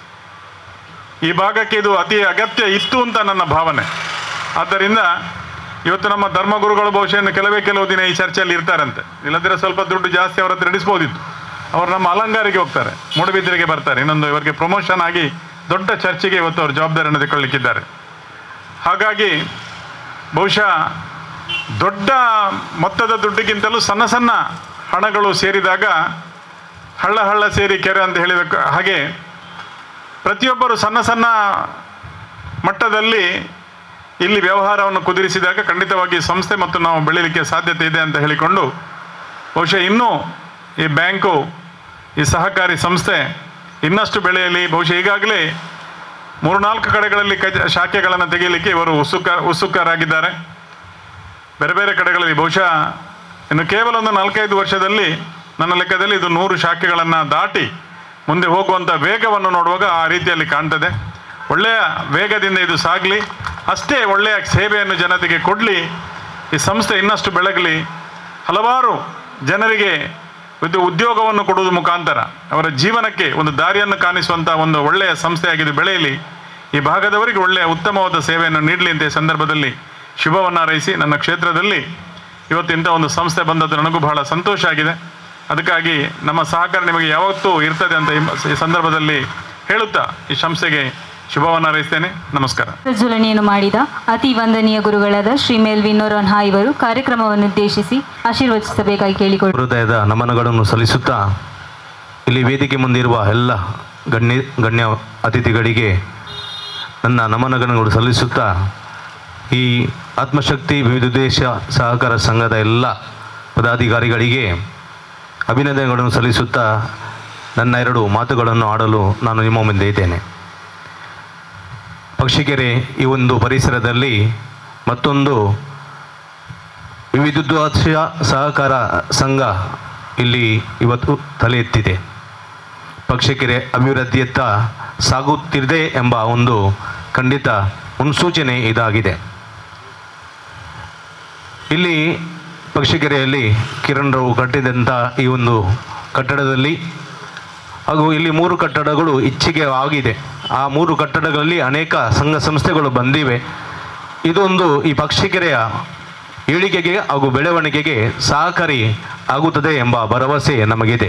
ಈ ಭಾಗಕ್ಕೆ ಇದು ಅತಿ ಅಗತ್ಯ ಇತ್ತು ಅಂತ ನನ್ನ ಭಾವನೆ ಆದ್ದರಿಂದ ಇವತ್ತು ನಮ್ಮ ಧರ್ಮಗುರುಗಳು ಬಹುಶಃ ಇನ್ನು ಕೆಲವೇ ಕೆಲವು ದಿನ ಈ ಚರ್ಚೆಯಲ್ಲಿ ಇರ್ತಾರಂತೆ ಇಲ್ಲದಿದ್ರೆ ಸ್ವಲ್ಪ ದುಡ್ಡು ಜಾಸ್ತಿ ಅವರ ಹತ್ರ ಇಡಿಸ್ಬೋದಿತ್ತು ಅವರು ನಮ್ಮ ಅಲಂಗಾರಿಗೆ ಹೋಗ್ತಾರೆ ಮೂಡಬಿದ್ರೆಗೆ ಬರ್ತಾರೆ ಇನ್ನೊಂದು ಇವರಿಗೆ ಪ್ರಮೋಷನ್ ಆಗಿ ದೊಡ್ಡ ಚರ್ಚೆಗೆ ಇವತ್ತು ಅವರು ಜವಾಬ್ದಾರಿಯನ್ನು ತೆಗೊಳ್ಳಿಕ್ಕಿದ್ದಾರೆ ಹಾಗಾಗಿ ಬಹುಶಃ ದೊಡ್ಡ ಮೊತ್ತದ ದುಡ್ಡಿಗಿಂತಲೂ ಸಣ್ಣ ಸಣ್ಣ ಹಣಗಳು ಸೇರಿದಾಗ ಹಳ್ಳ ಹಳ್ಳ ಸೇರಿ ಕೆರೆ ಅಂತ ಹೇಳಿದ ಕ- ಹಾಗೆ ಪ್ರತಿಯೊಬ್ಬರು ಸಣ್ಣ ಸಣ್ಣ ಮಟ್ಟದಲ್ಲಿ ಇಲ್ಲಿ ವ್ಯವಹಾರವನ್ನು ಕುದುರಿಸಿದಾಗ ಖಂಡಿತವಾಗಿ ಸಂಸ್ಥೆ ಮತ್ತು ನಾವು ಬೆಳೀಲಿಕ್ಕೆ ಸಾಧ್ಯತೆ ಇದೆ ಅಂತ ಹೇಳಿಕೊಂಡು ಬಹುಶಃ ಇನ್ನೂ ಈ ಬ್ಯಾಂಕು ಈ ಸಹಕಾರಿ ಸಂಸ್ಥೆ ಇನ್ನಷ್ಟು ಬೆಳೆಯಲಿ ಬಹುಶಃ ಈಗಾಗಲೇ ಮೂರ್ನಾಲ್ಕು ಕಡೆಗಳಲ್ಲಿ ಕಜ ಶಾಖೆಗಳನ್ನು ತೆಗೆಯಲಿಕ್ಕೆ ಇವರು ಉತ್ಸುಕ ಉತ್ಸುಕರಾಗಿದ್ದಾರೆ ಬೇರೆ ಬೇರೆ ಕಡೆಗಳಲ್ಲಿ ಬಹುಶಃ ಇನ್ನು ಕೇವಲ ಒಂದು ನಾಲ್ಕೈದು ವರ್ಷದಲ್ಲಿ ನನ್ನ ಲೆಕ್ಕದಲ್ಲಿ ಇದು ನೂರು ಶಾಖೆಗಳನ್ನು ದಾಟಿ ಮುಂದೆ ಹೋಗುವಂಥ ವೇಗವನ್ನು ನೋಡುವಾಗ ಆ ರೀತಿಯಲ್ಲಿ ಕಾಣ್ತದೆ ಒಳ್ಳೆಯ ವೇಗದಿಂದ ಇದು ಸಾಗಲಿ ಅಷ್ಟೇ ಒಳ್ಳೆಯ ಸೇವೆಯನ್ನು ಜನತೆಗೆ ಕೊಡಲಿ ಈ ಸಂಸ್ಥೆ ಇನ್ನಷ್ಟು ಬೆಳಗಲಿ ಹಲವಾರು ಜನರಿಗೆ ಇದು ಉದ್ಯೋಗವನ್ನು ಕೊಡುವುದ ಮುಖಾಂತರ ಅವರ ಜೀವನಕ್ಕೆ ಒಂದು ದಾರಿಯನ್ನು ಕಾಣಿಸುವಂಥ ಒಂದು ಒಳ್ಳೆಯ ಸಂಸ್ಥೆಯಾಗಿದ್ದು ಬೆಳೆಯಲಿ ಈ ಭಾಗದವರಿಗೆ ಒಳ್ಳೆಯ ಉತ್ತಮವಾದ ಸೇವೆಯನ್ನು ನೀಡಲಿ ಅಂತ ಈ ಸಂದರ್ಭದಲ್ಲಿ ಶುಭವನ್ನು ಹಾರೈಸಿ ನನ್ನ ಕ್ಷೇತ್ರದಲ್ಲಿ ಇವತ್ತು ಇಂಥ ಒಂದು ಸಂಸ್ಥೆ ಬಂದದ್ದು ನನಗೂ ಬಹಳ ಸಂತೋಷ ಆಗಿದೆ ಅದಕ್ಕಾಗಿ ನಮ್ಮ ಸಹಕಾರ ನಿಮಗೆ ಯಾವತ್ತೂ ಇರ್ತದೆ ಅಂತ ಈ- ಈ ಸಂದರ್ಭದಲ್ಲಿ ಹೇಳುತ್ತಾ ಈ ಸಂಸ್ಥೆಗೆ ಶುಭವನ್ನು ಹಾರೈಸ್ತೇನೆ ನಮಸ್ಕಾರ ಪ್ರಜ್ವಲನೆಯನ್ನು ಮಾಡಿದ ಅತಿ ವಂದನೀಯ ಗುರುಗಳಾದ ಶ್ರೀ ಮೆಲ್ವಿನ್ ನೊರೊನ್ಹಾ ಇವರು ಕಾರ್ಯಕ್ರಮವನ್ನು ಉದ್ದೇಶಿಸಿ ಆಶೀರ್ವದಿಸಬೇಕಾಗಿ ಕೇಳಿಕೊಳ್ಳು ಹೃದಯದ ನಮನಗಳನ್ನು ಸಲ್ಲಿಸುತ್ತಾ ಇಲ್ಲಿ ವೇದಿಕೆ ಮುಂದಿರುವ ಎಲ್ಲ ಗಣ್ಯ ಗಣ್ಯ ಅತಿಥಿಗಳಿಗೆ ನನ್ನ ನಮನಗಳನ್ನು ಸಲ್ಲಿಸುತ್ತಾ ಈ ಆತ್ಮಶಕ್ತಿ ವಿವಿಧ ದೇಶ ಸಹಕಾರ ಸಂಘದ ಎಲ್ಲ ಪದಾಧಿಕಾರಿಗಳಿಗೆ ಅಭಿನಂದನೆಗಳನ್ನು ಸಲ್ಲಿಸುತ್ತಾ ನನ್ನ ಎರಡು ಮಾತುಗಳನ್ನು ಆಡಲು ನಾನು ನಿಮ್ಮ ಮುಂದೆ ಇದ್ದೇನೆ ಪಕ್ಷಿಕೆರೆ ಈ ಒಂದು ಪರಿಸರದಲ್ಲಿ ಮತ್ತೊಂದು ವಿವಿಧೋದ್ದೇಶ ಸಹಕಾರ ಸಂಘ ಇಲ್ಲಿ ಇವತ್ತು ತಲೆ ಎತ್ತಿದೆ ಪಕ್ಷಿಕೆರೆ ಅಭಿವೃದ್ಧಿಯತ್ತ ಸಾಗುತ್ತಿದೆ ಎಂಬ ಒಂದು ಖಂಡಿತ ಮುನ್ಸೂಚನೆ ಇದಾಗಿದೆ ಇಲ್ಲಿ ಪಕ್ಷಿಕೆರೆಯಲ್ಲಿ ಕಿರಣ್ ರಾವ್ ಕಟ್ಟಿದಂಥ ಈ ಒಂದು ಕಟ್ಟಡದಲ್ಲಿ ಹಾಗೂ ಇಲ್ಲಿ ಮೂರು ಕಟ್ಟಡಗಳು ಇಚ್ಛೆಗೆ ಆಗಿದೆ ಆ ಮೂರು ಕಟ್ಟಡಗಳಲ್ಲಿ ಅನೇಕ ಸಂಘ ಸಂಸ್ಥೆಗಳು ಬಂದಿವೆ ಇದೊಂದು ಈ ಪಕ್ಷಿಕೆರೆಯ ಏಳಿಗೆಗೆ ಹಾಗೂ ಬೆಳವಣಿಗೆಗೆ ಸಹಕಾರಿ ಆಗುತ್ತದೆ ಎಂಬ ಭರವಸೆ ನಮಗಿದೆ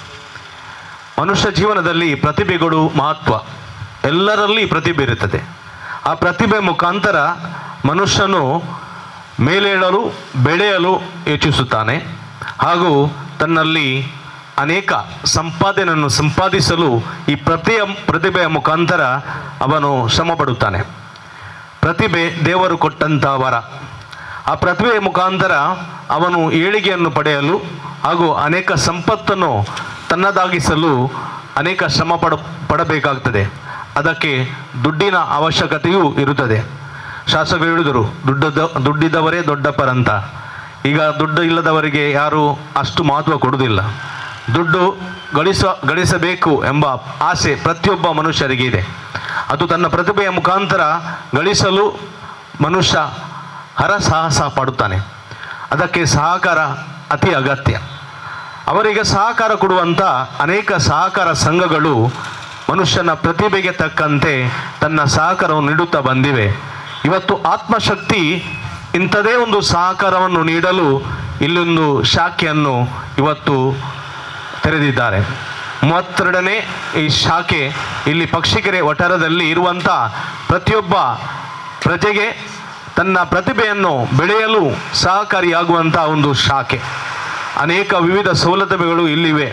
ಮನುಷ್ಯ ಜೀವನದಲ್ಲಿ ಪ್ರತಿಭೆಗಳು ಮಹತ್ವ ಎಲ್ಲರಲ್ಲಿ ಪ್ರತಿಭೆ ಇರುತ್ತದೆ ಆ ಪ್ರತಿಭೆ ಮುಖಾಂತರ ಮನುಷ್ಯನು ಮೇಲೇಳಲು ಬೆಳೆಯಲು ಯೋಚಿಸುತ್ತಾನೆ ಹಾಗೂ ತನ್ನಲ್ಲಿ ಅನೇಕ ಸಂಪಾದನೆಯನ್ನು ಸಂಪಾದಿಸಲು ಈ ಪ್ರತಿಯ ಪ್ರತಿಭೆಯ ಮುಖಾಂತರ ಅವನು ಶ್ರಮ ಪಡುತ್ತಾನೆ ಪ್ರತಿಭೆ ದೇವರು ಕೊಟ್ಟಂಥ ವರ ಆ ಪ್ರತಿಭೆಯ ಮುಖಾಂತರ ಅವನು ಏಳಿಗೆಯನ್ನು ಪಡೆಯಲು ಹಾಗೂ ಅನೇಕ ಸಂಪತ್ತನ್ನು ತನ್ನದಾಗಿಸಲು ಅನೇಕ ಶ್ರಮ ಪಡ ಪಡಬೇಕಾಗ್ತದೆ ಅದಕ್ಕೆ ದುಡ್ಡಿನ ಅವಶ್ಯಕತೆಯೂ ಇರುತ್ತದೆ ಶಾಸಕರು ಹೇಳಿದರು ದುಡ್ಡದ ದುಡ್ಡಿದ್ದವರೇ ದೊಡ್ಡಪ್ಪರಂತ ಈಗ ದುಡ್ಡು ಇಲ್ಲದವರಿಗೆ ಯಾರು ಅಷ್ಟು ಮಹತ್ವ ಕೊಡುವುದಿಲ್ಲ ದುಡ್ಡು ಗಳಿಸ ಗಳಿಸಬೇಕು ಎಂಬ ಆಸೆ ಪ್ರತಿಯೊಬ್ಬ ಮನುಷ್ಯರಿಗೆ ಇದೆ ಅದು ತನ್ನ ಪ್ರತಿಭೆಯ ಮುಖಾಂತರ ಗಳಿಸಲು ಮನುಷ್ಯ ಹರಸಾಹಸ ಪಡುತ್ತಾನೆ ಅದಕ್ಕೆ ಸಹಕಾರ ಅತಿ ಅಗತ್ಯ ಅವರಿಗೆ ಸಹಕಾರ ಕೊಡುವಂಥ ಅನೇಕ ಸಹಕಾರ ಸಂಘಗಳು ಮನುಷ್ಯನ ಪ್ರತಿಭೆಗೆ ತಕ್ಕಂತೆ ತನ್ನ ಸಹಕಾರವನ್ನು ನೀಡುತ್ತಾ ಬಂದಿವೆ ಇವತ್ತು ಆತ್ಮಶಕ್ತಿ ಇಂಥದೇ ಒಂದು ಸಹಕಾರವನ್ನು ನೀಡಲು ಇಲ್ಲೊಂದು ಶಾಖೆಯನ್ನು ಇವತ್ತು ತೆರೆದಿದ್ದಾರೆ ಮೂವತ್ತೆರಡನೇ ಈ ಶಾಖೆ ಇಲ್ಲಿ ಪಕ್ಷಿಕೆರೆ ವಠಾರದಲ್ಲಿ ಇರುವಂಥ ಪ್ರತಿಯೊಬ್ಬ ಪ್ರಜೆಗೆ ತನ್ನ ಪ್ರತಿಭೆಯನ್ನು ಬೆಳೆಯಲು ಸಹಕಾರಿಯಾಗುವಂಥ ಒಂದು ಶಾಖೆ ಅನೇಕ ವಿವಿಧ ಸೌಲಭ್ಯಗಳು ಇಲ್ಲಿವೆ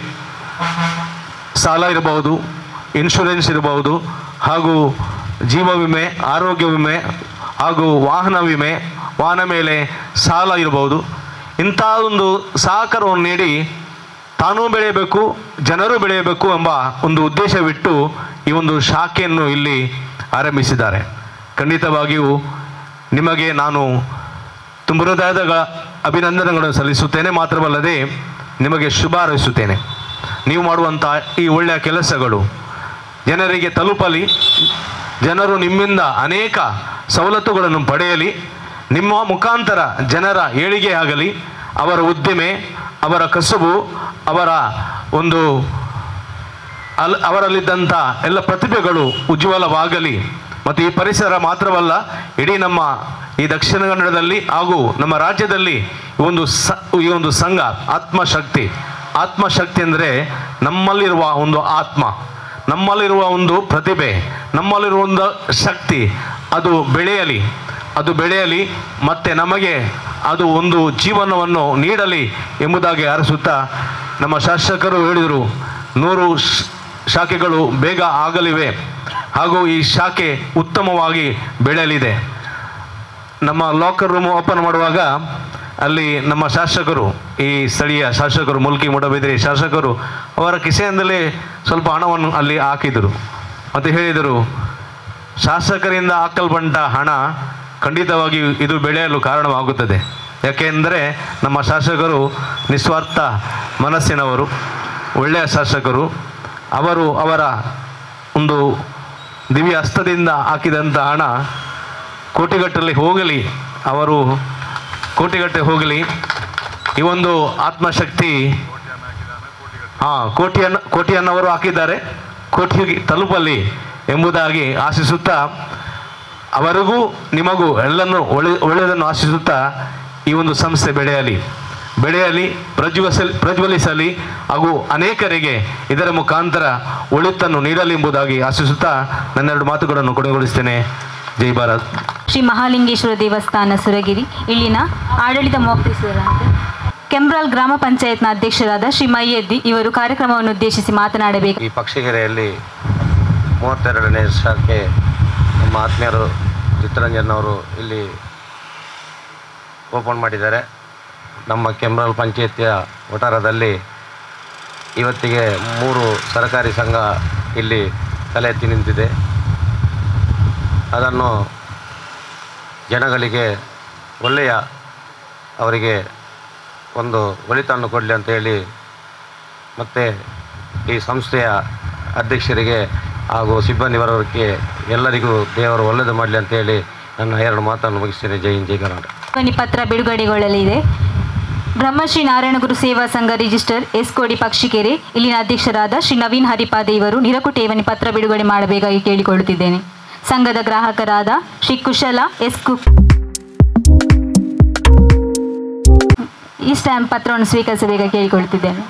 ಸಾಲ ಇರಬಹುದು ಇನ್ಶೂರೆನ್ಸ್ ಇರಬಹುದು ಹಾಗೂ ಜೀವ ವಿಮೆ ಆರೋಗ್ಯ ವಿಮೆ ಹಾಗೂ ವಾಹನ ವಿಮೆ ವಾಹನ ಮೇಲೆ ಸಾಲ ಇರಬಹುದು ಇಂಥ ಒಂದು ಸಹಕಾರವನ್ನು ನೀಡಿ ತಾನೂ ಬೆಳೆಯಬೇಕು ಜನರು ಬೆಳೆಯಬೇಕು ಎಂಬ ಒಂದು ಉದ್ದೇಶವಿಟ್ಟು ಈ ಒಂದು ಶಾಖೆಯನ್ನು ಇಲ್ಲಿ ಆರಂಭಿಸಿದ್ದಾರೆ ಖಂಡಿತವಾಗಿಯೂ ನಿಮಗೆ ನಾನು ತುಂಬ ಹೃದಯದ ಗ- ಅಭಿನಂದನೆಗಳನ್ನು ಸಲ್ಲಿಸುತ್ತೇನೆ ಮಾತ್ರವಲ್ಲದೆ ನಿಮಗೆ ಶುಭ ಹಾರೈಸುತ್ತೇನೆ ನೀವು ಮಾಡುವಂಥ ಈ ಒಳ್ಳೆಯ ಕೆಲಸಗಳು ಜನರಿಗೆ ತಲುಪಲಿ ಜನರು ನಿಮ್ಮಿಂದ ಅನೇಕ ಸವಲತ್ತುಗಳನ್ನು ಪಡೆಯಲಿ ನಿಮ್ಮ ಮುಖಾಂತರ ಜನರ ಏಳಿಗೆ ಆಗಲಿ ಅವರ ಉದ್ದಿಮೆ ಅವರ ಕಸುಬು ಅವರ ಒಂದು ಅಲ್ ಅವರಲ್ಲಿದ್ದಂಥ ಎಲ್ಲ ಪ್ರತಿಭೆಗಳು ಉಜ್ವಲವಾಗಲಿ ಮತ್ತು ಈ ಪರಿಸರ ಮಾತ್ರವಲ್ಲ ಇಡೀ ನಮ್ಮ ಈ ದಕ್ಷಿಣ ಕನ್ನಡದಲ್ಲಿ ಹಾಗೂ ನಮ್ಮ ರಾಜ್ಯದಲ್ಲಿ ಈ ಒಂದು ಸ ಈ ಒಂದು ಸಂಘ ಆತ್ಮಶಕ್ತಿ ಆತ್ಮಶಕ್ತಿ ಅಂದರೆ ನಮ್ಮಲ್ಲಿರುವ ಒಂದು ಆತ್ಮ ನಮ್ಮಲ್ಲಿರುವ ಒಂದು ಪ್ರತಿಭೆ ನಮ್ಮಲ್ಲಿರುವ ಒಂದು ಶಕ್ತಿ ಅದು ಬೆಳೆಯಲಿ ಅದು ಬೆಳೆಯಲಿ ಮತ್ತು ನಮಗೆ ಅದು ಒಂದು ಜೀವನವನ್ನು ನೀಡಲಿ ಎಂಬುದಾಗಿ ಅರಸುತ್ತಾ ನಮ್ಮ ಶಾಸಕರು ಹೇಳಿದರು ನೂರು ಶ್- ಶಾಖೆಗಳು ಬೇಗ ಆಗಲಿವೆ ಹಾಗೂ ಈ ಶಾಖೆ ಉತ್ತಮವಾಗಿ ಬೆಳೆಯಲಿದೆ ನಮ್ಮ ಲಾಕರ್ ರೂಮ್ ಓಪನ್ ಮಾಡುವಾಗ ಅಲ್ಲಿ ನಮ್ಮ ಶಾಸಕರು ಈ ಸ್ಥಳೀಯ ಶಾಸಕರು ಮುಲ್ಕಿ ಮುಡಬಿದ್ರಿ ಶಾಸಕರು ಅವರ ಕಿಸೆಯಿಂದಲೇ ಸ್ವಲ್ಪ ಹಣವನ್ನು ಅಲ್ಲಿ ಹಾಕಿದರು ಮತ್ತು ಹೇಳಿದರು ಶಾಸಕರಿಂದ ಹಾಕಲ್ಪಂಟ ಹಣ ಖಂಡಿತವಾಗಿಯೂ ಇದು ಬೆಳೆಯಲು ಕಾರಣವಾಗುತ್ತದೆ ಯಾಕೆಂದರೆ ನಮ್ಮ ಶಾಸಕರು ನಿಸ್ವಾರ್ಥ ಮನಸ್ಸಿನವರು ಒಳ್ಳೆಯ ಶಾಸಕರು ಅವರು ಅವರ ಒಂದು ದಿವ್ಯ ಹಸ್ತದಿಂದ ಹಾಕಿದಂಥ ಹಣ ಕೋಟಿಗಟ್ಟಲೆ ಹೋಗಲಿ ಅವರು ಕೋಟಿಗಟ್ಟೆ ಹೋಗಲಿ ಈ ಒಂದು ಆತ್ಮಶಕ್ತಿ ಹಾಂ ಕೋಟಿಯನ್ನು ಕೋಟಿಯನ್ನವರು ಹಾಕಿದ್ದಾರೆ ಕೋಟಿ ತಲುಪಲಿ ಎಂಬುದಾಗಿ ಆಶಿಸುತ್ತಾ ಅವರಿಗೂ ನಿಮಗೂ ಎಲ್ಲನೂ ಒಳ್ಳೆ ಒಳ್ಳೆಯದನ್ನು ಆಶಿಸುತ್ತಾ ಈ ಒಂದು ಸಂಸ್ಥೆ ಬೆಳೆಯಲಿ ಬೆಳೆಯಲಿ ಪ್ರಜ್ವಲಿಸಲಿ ಪ್ರಜ್ವಲಿಸಲಿ ಹಾಗೂ ಅನೇಕರಿಗೆ ಇದರ ಮುಖಾಂತರ ಒಳಿತನ್ನು ನೀಡಲಿ ಎಂಬುದಾಗಿ ಆಶಿಸುತ್ತಾ ನನ್ನೆರಡು ಮಾತುಗಳನ್ನು ಕೊನೆಗೊಳಿಸ್ತೇನೆ ಜೈ ಭಾರತ್ ಶ್ರೀ ಮಹಾಲಿಂಗೇಶ್ವರ ದೇವಸ್ಥಾನ ಸುರಗಿರಿ ಇಲ್ಲಿನ ಆಡಳಿತ ಮುಖ್ಯಸ್ಥರಾದ ಕೆಂಬ್ರಾಲ್ ಗ್ರಾಮ ಪಂಚಾಯತ್ನ ಅಧ್ಯಕ್ಷರಾದ ಶ್ರೀ ಮೈಯದ್ದಿ ಇವರು ಕಾರ್ಯಕ್ರಮವನ್ನು ಉದ್ದೇಶಿಸಿ ಮಾತನಾಡಬೇಕು ಈ ಪಕ್ಷಿಗೆರೆಯಲ್ಲಿ ಮೂವತ್ತೆರಡನೇ ಶಾಖೆ ನಮ್ಮ ಆತ್ಮೀಯರು ಚಿತ್ತರಂಜನ್ ಅವರು ಇಲ್ಲಿ ಓಪನ್ ಮಾಡಿದ್ದಾರೆ ನಮ್ಮ ಕೆಮ್ರಲ್ ಪಂಚಾಯತಿಯ ವಠಾರದಲ್ಲಿ ಇವತ್ತಿಗೆ ಮೂರು ಸರಕಾರಿ ಸಂಘ ಇಲ್ಲಿ ತಲೆ ಎತ್ತಿ ನಿಂತಿದೆ ಅದನ್ನು ಜನಗಳಿಗೆ ಒಳ್ಳೆಯ ಅವರಿಗೆ ಒಂದು ಒಳಿತನ್ನು ಕೊಡಲಿ ಅಂತೇಳಿ ಮತ್ತು ಈ ಸಂಸ್ಥೆಯ ಅಧ್ಯಕ್ಷರಿಗೆ ಹಾಗೂ ಸಿಬ್ಬಂದಿ ವರ್ಗಕ್ಕೆ ಎಲ್ಲರಿಗೂ ದೇವರು ಒಳ್ಳೆಯದು ಮಾಡಲಿ ಅಂತೇಳಿ ನನ್ನ ಎರಡು ಮಾತನ್ನು ಮುಗಿಸ್ತೇನೆ ಜೈ ಹಿಂದ್ ಜೈ ಕರ್ನಾಟಕ ಧ್ವನಿ ಪತ್ರ ಬಿಡುಗಡೆಗೊಳ್ಳಲಿದೆ ಬ್ರಹ್ಮಶ್ರೀ ನಾರಾಯಣಗುರು ಸೇವಾ ಸಂಘ ರಿಜಿಸ್ಟರ್ ಎಸ್ ಕೋಡಿ ಪಕ್ಷಿಕೆರೆ ಇಲ್ಲಿನ ಅಧ್ಯಕ್ಷರಾದ ಶ್ರೀ ನವೀನ್ ಹರಿಪಾದೆ ಇವರು ನಿರಕು ಠೇವಣಿ ಪತ್ರ ಬಿಡುಗಡೆ ಮಾಡಬೇಕಾಗಿ ಕೇಳಿಕೊಳ್ಳುತ್ತಿದ್ದೇನೆ ಸಂಘದ ಗ್ರಾಹಕರಾದ ಶ್ರೀ ಕುಶಲ ಎಸ್ ಕು ಈ ಸ್ಟ್ಯಾಂಪ್ ಪತ್ರವನ್ನು ಸ್ವೀಕರಿಸಬೇಕಾಗಿ ಕೇಳಿಕೊಳ್ಳುತ್ತಿದ್ದೇನೆ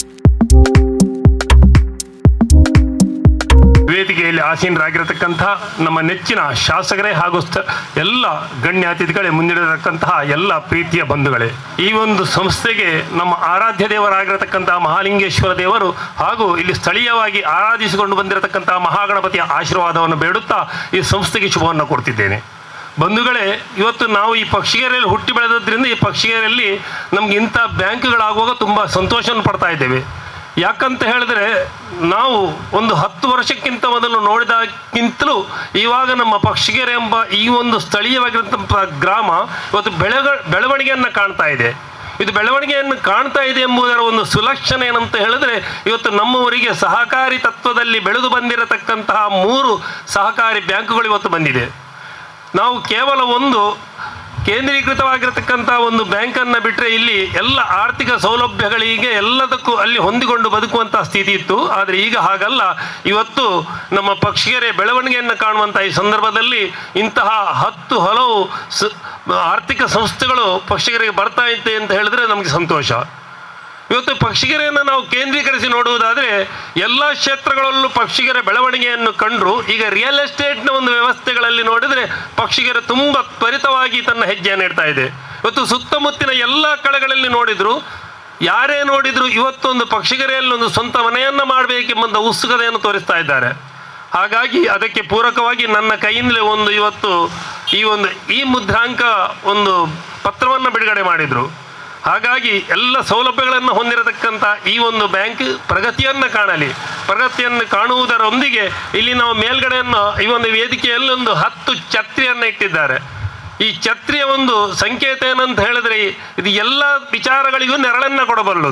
ವೇದಿಕೆಯಲ್ಲಿ ಆಸೀನರಾಗಿರತಕ್ಕಂತಹ ನಮ್ಮ ನೆಚ್ಚಿನ ಶಾಸಕರೇ ಹಾಗೂ ಸ್ಥ ಎಲ್ಲ ಗಣ್ಯ ಅತಿಥಿಗಳೇ ಮುಂದಿಡತಕ್ಕಂತಹ ಎಲ್ಲ ಪ್ರೀತಿಯ ಬಂಧುಗಳೇ ಈ ಒಂದು ಸಂಸ್ಥೆಗೆ ನಮ್ಮ ಆರಾಧ್ಯ ದೇವರಾಗಿರತಕ್ಕಂತಹ ಮಹಾಲಿಂಗೇಶ್ವರ ದೇವರು ಹಾಗೂ ಇಲ್ಲಿ ಸ್ಥಳೀಯವಾಗಿ ಆರಾಧಿಸಿಕೊಂಡು ಬಂದಿರತಕ್ಕಂತಹ ಮಹಾಗಣಪತಿಯ ಆಶೀರ್ವಾದವನ್ನು ಬೇಡುತ್ತಾ ಈ ಸಂಸ್ಥೆಗೆ ಶುಭವನ್ನು ಕೊಡ್ತಿದ್ದೇನೆ ಬಂಧುಗಳೇ ಇವತ್ತು ನಾವು ಈ ಪಕ್ಷಿಗೆರೆಯಲ್ಲಿ ಹುಟ್ಟಿ ಬೆಳೆದದ್ರಿಂದ ಈ ಪಕ್ಷಿಗೆರೆಯಲ್ಲಿ ನಮ್ಗೆ ಇಂಥ ಬ್ಯಾಂಕ್ಗಳಾಗುವಾಗ ತುಂಬ ಸಂತೋಷವನ್ನು ಪಡ್ತಾ ಇದ್ದೇವೆ ಯಾಕಂತ ಹೇಳಿದ್ರೆ ನಾವು ಒಂದು ಹತ್ತು ವರ್ಷಕ್ಕಿಂತ ಮೊದಲು ನೋಡಿದಾಗಿಂತಲೂ ಇವಾಗ ನಮ್ಮ ಪಕ್ಷಿಗೆರೆ ಎಂಬ ಈ ಒಂದು ಸ್ಥಳೀಯವಾಗಿರುವಂಥ ಗ್ರಾಮ ಇವತ್ತು ಬೆಳೆಗ ಬೆಳವಣಿಗೆಯನ್ನು ಕಾಣ್ತಾ ಇದೆ ಇದು ಬೆಳವಣಿಗೆಯನ್ನು ಕಾಣ್ತಾ ಇದೆ ಎಂಬುದರ ಒಂದು ಸುಲಕ್ಷಣ ಏನಂತ ಹೇಳಿದ್ರೆ ಇವತ್ತು ನಮ್ಮವರಿಗೆ ಸಹಕಾರಿ ತತ್ವದಲ್ಲಿ ಬೆಳೆದು ಬಂದಿರತಕ್ಕಂತಹ ಮೂರು ಸಹಕಾರಿ ಬ್ಯಾಂಕುಗಳು ಇವತ್ತು ಬಂದಿದೆ ನಾವು ಕೇವಲ ಒಂದು ಕೇಂದ್ರೀಕೃತವಾಗಿರತಕ್ಕಂಥ ಒಂದು ಬ್ಯಾಂಕನ್ನು ಬಿಟ್ಟರೆ ಇಲ್ಲಿ ಎಲ್ಲ ಆರ್ಥಿಕ ಸೌಲಭ್ಯಗಳಿಗೆ ಎಲ್ಲದಕ್ಕೂ ಅಲ್ಲಿ ಹೊಂದಿಕೊಂಡು ಬದುಕುವಂಥ ಸ್ಥಿತಿ ಇತ್ತು ಆದರೆ ಈಗ ಹಾಗಲ್ಲ ಇವತ್ತು ನಮ್ಮ ಪಕ್ಷಿಗೆರೆ ಬೆಳವಣಿಗೆಯನ್ನು ಕಾಣುವಂಥ ಈ ಸಂದರ್ಭದಲ್ಲಿ ಇಂತಹ ಹತ್ತು ಹಲವು ಸ ಆರ್ಥಿಕ ಸಂಸ್ಥೆಗಳು ಪಕ್ಷಿಗೆರೆಗೆ ಬರ್ತಾ ಇತ್ತೆ ಅಂತ ಹೇಳಿದ್ರೆ ನಮಗೆ ಸಂತೋಷ ಇವತ್ತು ಪಕ್ಷಿಗೆರೆಯನ್ನು ನಾವು ಕೇಂದ್ರೀಕರಿಸಿ ನೋಡುವುದಾದರೆ ಎಲ್ಲ ಕ್ಷೇತ್ರಗಳಲ್ಲೂ ಪಕ್ಷಿಗೆರೆ ಬೆಳವಣಿಗೆಯನ್ನು ಕಂಡರೂ ಈಗ ರಿಯಲ್ ಎಸ್ಟೇಟ್ನ ಒಂದು ವ್ಯವಸ್ಥೆಗಳಲ್ಲಿ ನೋಡಿದರೆ ಪಕ್ಷಿಗೆರೆ ತುಂಬ ತ್ವರಿತವಾಗಿ ತನ್ನ ಹೆಜ್ಜೆಯನ್ನು ಇಡ್ತಾ ಇದೆ ಇವತ್ತು ಸುತ್ತಮುತ್ತಿನ ಎಲ್ಲ ಕಡೆಗಳಲ್ಲಿ ನೋಡಿದ್ರು ಯಾರೇ ನೋಡಿದ್ರು ಇವತ್ತೊಂದು ಪಕ್ಷಿಗೆರೆಯಲ್ಲಿ ಒಂದು ಸ್ವಂತ ಮನೆಯನ್ನು ಮಾಡಬೇಕೆಂಬಂಥ ಉತ್ಸುಕತೆಯನ್ನು ತೋರಿಸ್ತಾ ಇದ್ದಾರೆ ಹಾಗಾಗಿ ಅದಕ್ಕೆ ಪೂರಕವಾಗಿ ನನ್ನ ಕೈಯಿಂದಲೇ ಒಂದು ಇವತ್ತು ಈ ಒಂದು ಈ ಮುದ್ರಾಂಕ ಒಂದು ಪತ್ರವನ್ನು ಬಿಡುಗಡೆ ಮಾಡಿದರು ಹಾಗಾಗಿ ಎಲ್ಲ ಸೌಲಭ್ಯಗಳನ್ನು ಹೊಂದಿರತಕ್ಕಂಥ ಈ ಒಂದು ಬ್ಯಾಂಕ್ ಪ್ರಗತಿಯನ್ನು ಕಾಣಲಿ ಪ್ರಗತಿಯನ್ನು ಕಾಣುವುದರೊಂದಿಗೆ ಇಲ್ಲಿ ನಾವು ಮೇಲ್ಗಡೆಯನ್ನು ಈ ಒಂದು ವೇದಿಕೆಯಲ್ಲಿ ಒಂದು ಹತ್ತು ಛತ್ರಿಯನ್ನು ಇಟ್ಟಿದ್ದಾರೆ ಈ ಛತ್ರಿಯ ಒಂದು ಸಂಕೇತ ಏನಂತ ಹೇಳಿದ್ರೆ ಇದು ಎಲ್ಲ ವಿಚಾರಗಳಿಗೂ ನೆರಳನ್ನು ಕೊಡಬಲ್ಲದು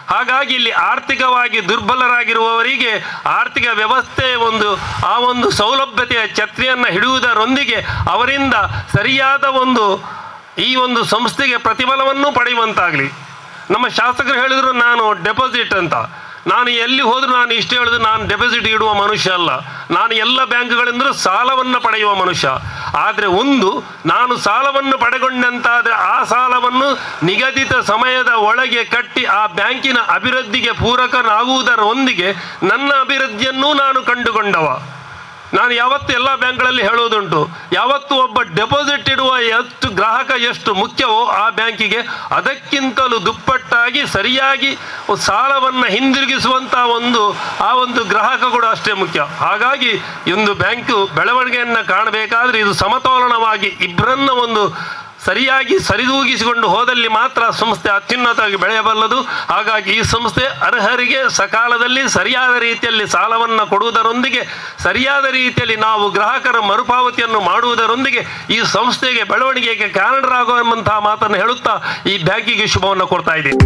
ಹಾಗಾಗಿ ಇಲ್ಲಿ ಆರ್ಥಿಕವಾಗಿ ದುರ್ಬಲರಾಗಿರುವವರಿಗೆ ಆರ್ಥಿಕ ವ್ಯವಸ್ಥೆ ಒಂದು ಆ ಒಂದು ಸೌಲಭ್ಯತೆಯ ಛತ್ರಿಯನ್ನು ಹಿಡಿಯುವುದರೊಂದಿಗೆ ಅವರಿಂದ ಸರಿಯಾದ ಒಂದು ಈ ಒಂದು ಸಂಸ್ಥೆಗೆ ಪ್ರತಿಫಲವನ್ನು ಪಡೆಯುವಂತಾಗಲಿ ನಮ್ಮ ಶಾಸಕರು ಹೇಳಿದ್ರು ನಾನು ಡೆಪಾಸಿಟ್ ಅಂತ ನಾನು ಎಲ್ಲಿ ಹೋದರೂ ನಾನು ಇಷ್ಟು ಹೇಳಿದ್ರು ನಾನು ಡೆಪಾಸಿಟ್ ಇಡುವ ಮನುಷ್ಯ ಅಲ್ಲ ನಾನು ಎಲ್ಲ ಬ್ಯಾಂಕ್ಗಳಿಂದಲೂ ಸಾಲವನ್ನು ಪಡೆಯುವ ಮನುಷ್ಯ ಆದರೆ ಒಂದು ನಾನು ಸಾಲವನ್ನು ಪಡೆಗೊಂಡಂತಾದರೆ ಆ ಸಾಲವನ್ನು ನಿಗದಿತ ಸಮಯದ ಒಳಗೆ ಕಟ್ಟಿ ಆ ಬ್ಯಾಂಕಿನ ಅಭಿವೃದ್ಧಿಗೆ ಪೂರಕನಾಗುವುದರೊಂದಿಗೆ ನನ್ನ ಅಭಿವೃದ್ಧಿಯನ್ನೂ ನಾನು ಕಂಡುಕೊಂಡವ ನಾನು ಯಾವತ್ತು ಎಲ್ಲ ಬ್ಯಾಂಕ್ಗಳಲ್ಲಿ ಹೇಳುವುದುಂಟು ಯಾವತ್ತು ಒಬ್ಬ ಡೆಪಾಸಿಟ್ ಇಡುವ ಎಷ್ಟು ಗ್ರಾಹಕ ಎಷ್ಟು ಮುಖ್ಯವೋ ಆ ಬ್ಯಾಂಕಿಗೆ ಅದಕ್ಕಿಂತಲೂ ದುಪ್ಪಟ್ಟಾಗಿ ಸರಿಯಾಗಿ ಸಾಲವನ್ನು ಹಿಂದಿರುಗಿಸುವಂಥ ಒಂದು ಆ ಒಂದು ಗ್ರಾಹಕ ಕೂಡ ಅಷ್ಟೇ ಮುಖ್ಯ ಹಾಗಾಗಿ ಈ ಒಂದು ಬ್ಯಾಂಕು ಬೆಳವಣಿಗೆಯನ್ನು ಕಾಣಬೇಕಾದ್ರೆ ಇದು ಸಮತೋಲನವಾಗಿ ಇಬ್ಬರನ್ನ ಒಂದು ಸರಿಯಾಗಿ ಸರಿದೂಗಿಸಿಕೊಂಡು ಹೋದಲ್ಲಿ ಮಾತ್ರ ಸಂಸ್ಥೆ ಅತ್ಯುನ್ನತವಾಗಿ ಬೆಳೆಯಬಲ್ಲದು ಹಾಗಾಗಿ ಈ ಸಂಸ್ಥೆ ಅರ್ಹರಿಗೆ ಸಕಾಲದಲ್ಲಿ ಸರಿಯಾದ ರೀತಿಯಲ್ಲಿ ಸಾಲವನ್ನು ಕೊಡುವುದರೊಂದಿಗೆ ಸರಿಯಾದ ರೀತಿಯಲ್ಲಿ ನಾವು ಗ್ರಾಹಕರ ಮರುಪಾವತಿಯನ್ನು ಮಾಡುವುದರೊಂದಿಗೆ ಈ ಸಂಸ್ಥೆಗೆ ಬೆಳವಣಿಗೆಗೆ ಕಾರಣರಾಗುವಂತಹ ಮಾತನ್ನು ಹೇಳುತ್ತಾ ಈ ಬ್ಯಾಂಕಿಗೆ ಶುಭವನ್ನು ಕೊಡ್ತಾ ಇದ್ದೀನಿ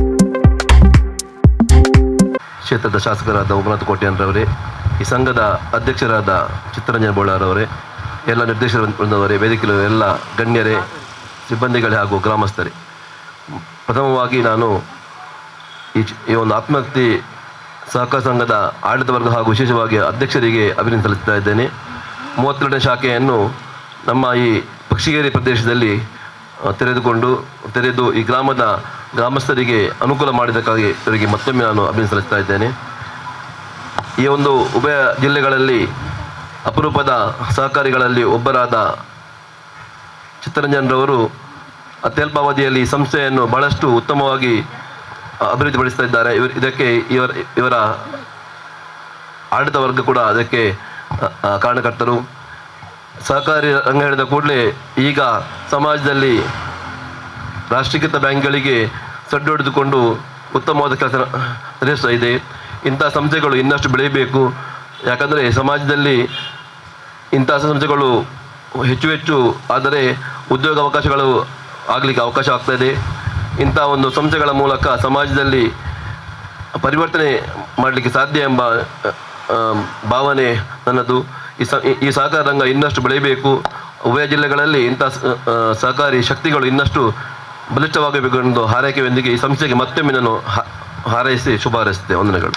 ಕ್ಷೇತ್ರದ ಶಾಸಕರಾದ ಉಮನಾಥ್ ಕೋಟ್ಯಾನ್ರವರೇ ಈ ಸಂಘದ ಅಧ್ಯಕ್ಷರಾದ ಚಿತ್ತರಂಜನ ಬೋಳಾರವರೇ ಎಲ್ಲ ನಿರ್ದೇಶಕರವರೇ ವೇದಿಕೆಯ ಎಲ್ಲ ಗಣ್ಯರೇ ಸಿಬ್ಬಂದಿಗಳೇ ಹಾಗೂ ಗ್ರಾಮಸ್ಥರೇ ಪ್ರಥಮವಾಗಿ ನಾನು ಈ ಚ- ಈ ಒಂದು ಆತ್ಮಹತ್ಯೆ ಸಹಕಾರ ಸಂಘದ ಆಡಳಿತ ವರ್ಗ ಹಾಗೂ ವಿಶೇಷವಾಗಿ ಅಧ್ಯಕ್ಷರಿಗೆ ಅಭಿನಂದನೆ ಸಲ್ಲಿಸ್ತಾ ಇದ್ದೇನೆ ಮೂವತ್ತೆರಡನೇ ಶಾಖೆಯನ್ನು ನಮ್ಮ ಈ ಪಕ್ಷಿಗೇರಿ ಪ್ರದೇಶದಲ್ಲಿ ಆ, ತೆರೆದುಕೊಂಡು ತೆರೆದು ಈ ಗ್ರಾಮದ ಗ್ರಾಮಸ್ಥರಿಗೆ ಅನುಕೂಲ ಮಾಡಿದ್ದಕ್ಕಾಗಿ ಇವರಿಗೆ ಮತ್ತೊಮ್ಮೆ ನಾನು ಅಭಿನಂದನೆ ಸಲ್ಲಿಸ್ತಾ ಇದ್ದೇನೆ ಈ ಒಂದು ಉಭಯ ಜಿಲ್ಲೆಗಳಲ್ಲಿ ಅಪರೂಪದ ಸಹಕಾರಿಗಳಲ್ಲಿ ಒಬ್ಬರಾದ ಚಿತ್ತರಂಜನ್ರವರು ಅತ್ಯಲ್ಪಾವಧಿಯಲ್ಲಿ ಈ ಸಂಸ್ಥೆಯನ್ನು ಬಹಳಷ್ಟು ಉತ್ತಮವಾಗಿ ಅ, ಅಭಿವೃದ್ಧಿಪಡಿಸ್ತಾ ಇದ್ದಾರೆ ಇವರು ಇದಕ್ಕೆ ಇವರ ಇವರ ಆಡಳಿತ ವರ್ಗ ಕೂಡ ಅದಕ್ಕೆ ಅ, ಅ, ಕಾರಣಕರ್ತರು ಸಹಕಾರಿ ರಂಗ ಹೇಳಿದ ಕೂಡಲೇ ಈಗ ಸಮಾಜದಲ್ಲಿ ರಾಷ್ಟ್ರೀಕೃತ ಬ್ಯಾಂಕ್ಗಳಿಗೆ ಸಡ್ಡು ಹೊಡೆದುಕೊಂಡು ಉತ್ತಮವಾದ ಕೆಲಸ ನಿರ್ವಹಿಸ್ತಾ ಇದೆ ಇಂಥ ಸಂಸ್ಥೆಗಳು ಇನ್ನಷ್ಟು ಬೆಳೆಯಬೇಕು ಯಾಕಂದರೆ ಸಮಾಜದಲ್ಲಿ ಇಂಥ ಸಂಸ್ಥೆಗಳು ಹೆಚ್ಚು ಹೆಚ್ಚು ಆದರೆ ಉದ್ಯೋಗ ಅವಕಾಶಗಳು ಆಗಲಿಕ್ಕೆ ಅವಕಾಶ ಆಗ್ತಾ ಇದೆ ಇಂಥ ಒಂದು ಸಂಸ್ಥೆಗಳ ಮೂಲಕ ಸಮಾಜದಲ್ಲಿ ಪರಿವರ್ತನೆ ಮಾಡಲಿಕ್ಕೆ ಸಾಧ್ಯ ಎಂಬ ಆ, ಭಾವನೆ ನನ್ನದು ಈ ಸ ಈ ಸಹಕಾರ ರಂಗ ಇನ್ನಷ್ಟು ಬೆಳೆಯಬೇಕು ಉಭಯ ಜಿಲ್ಲೆಗಳಲ್ಲಿ ಇಂಥ ಸ- ಆ, ಸಹಕಾರಿ ಶಕ್ತಿಗಳು ಇನ್ನಷ್ಟು ಬಲಿಷ್ಠವಾಗಬೇಕು ಎಂದು ಹಾರೈಕೆಯೊಂದಿಗೆ ಈ ಸಂಸ್ಥೆಗೆ ಮತ್ತೊಮ್ಮೆ ನಾನು ಹಾ- ಹಾರೈಸಿ ಶುಭ ಹಾರೈಸುತ್ತೆ ವಂದನೆಗಳು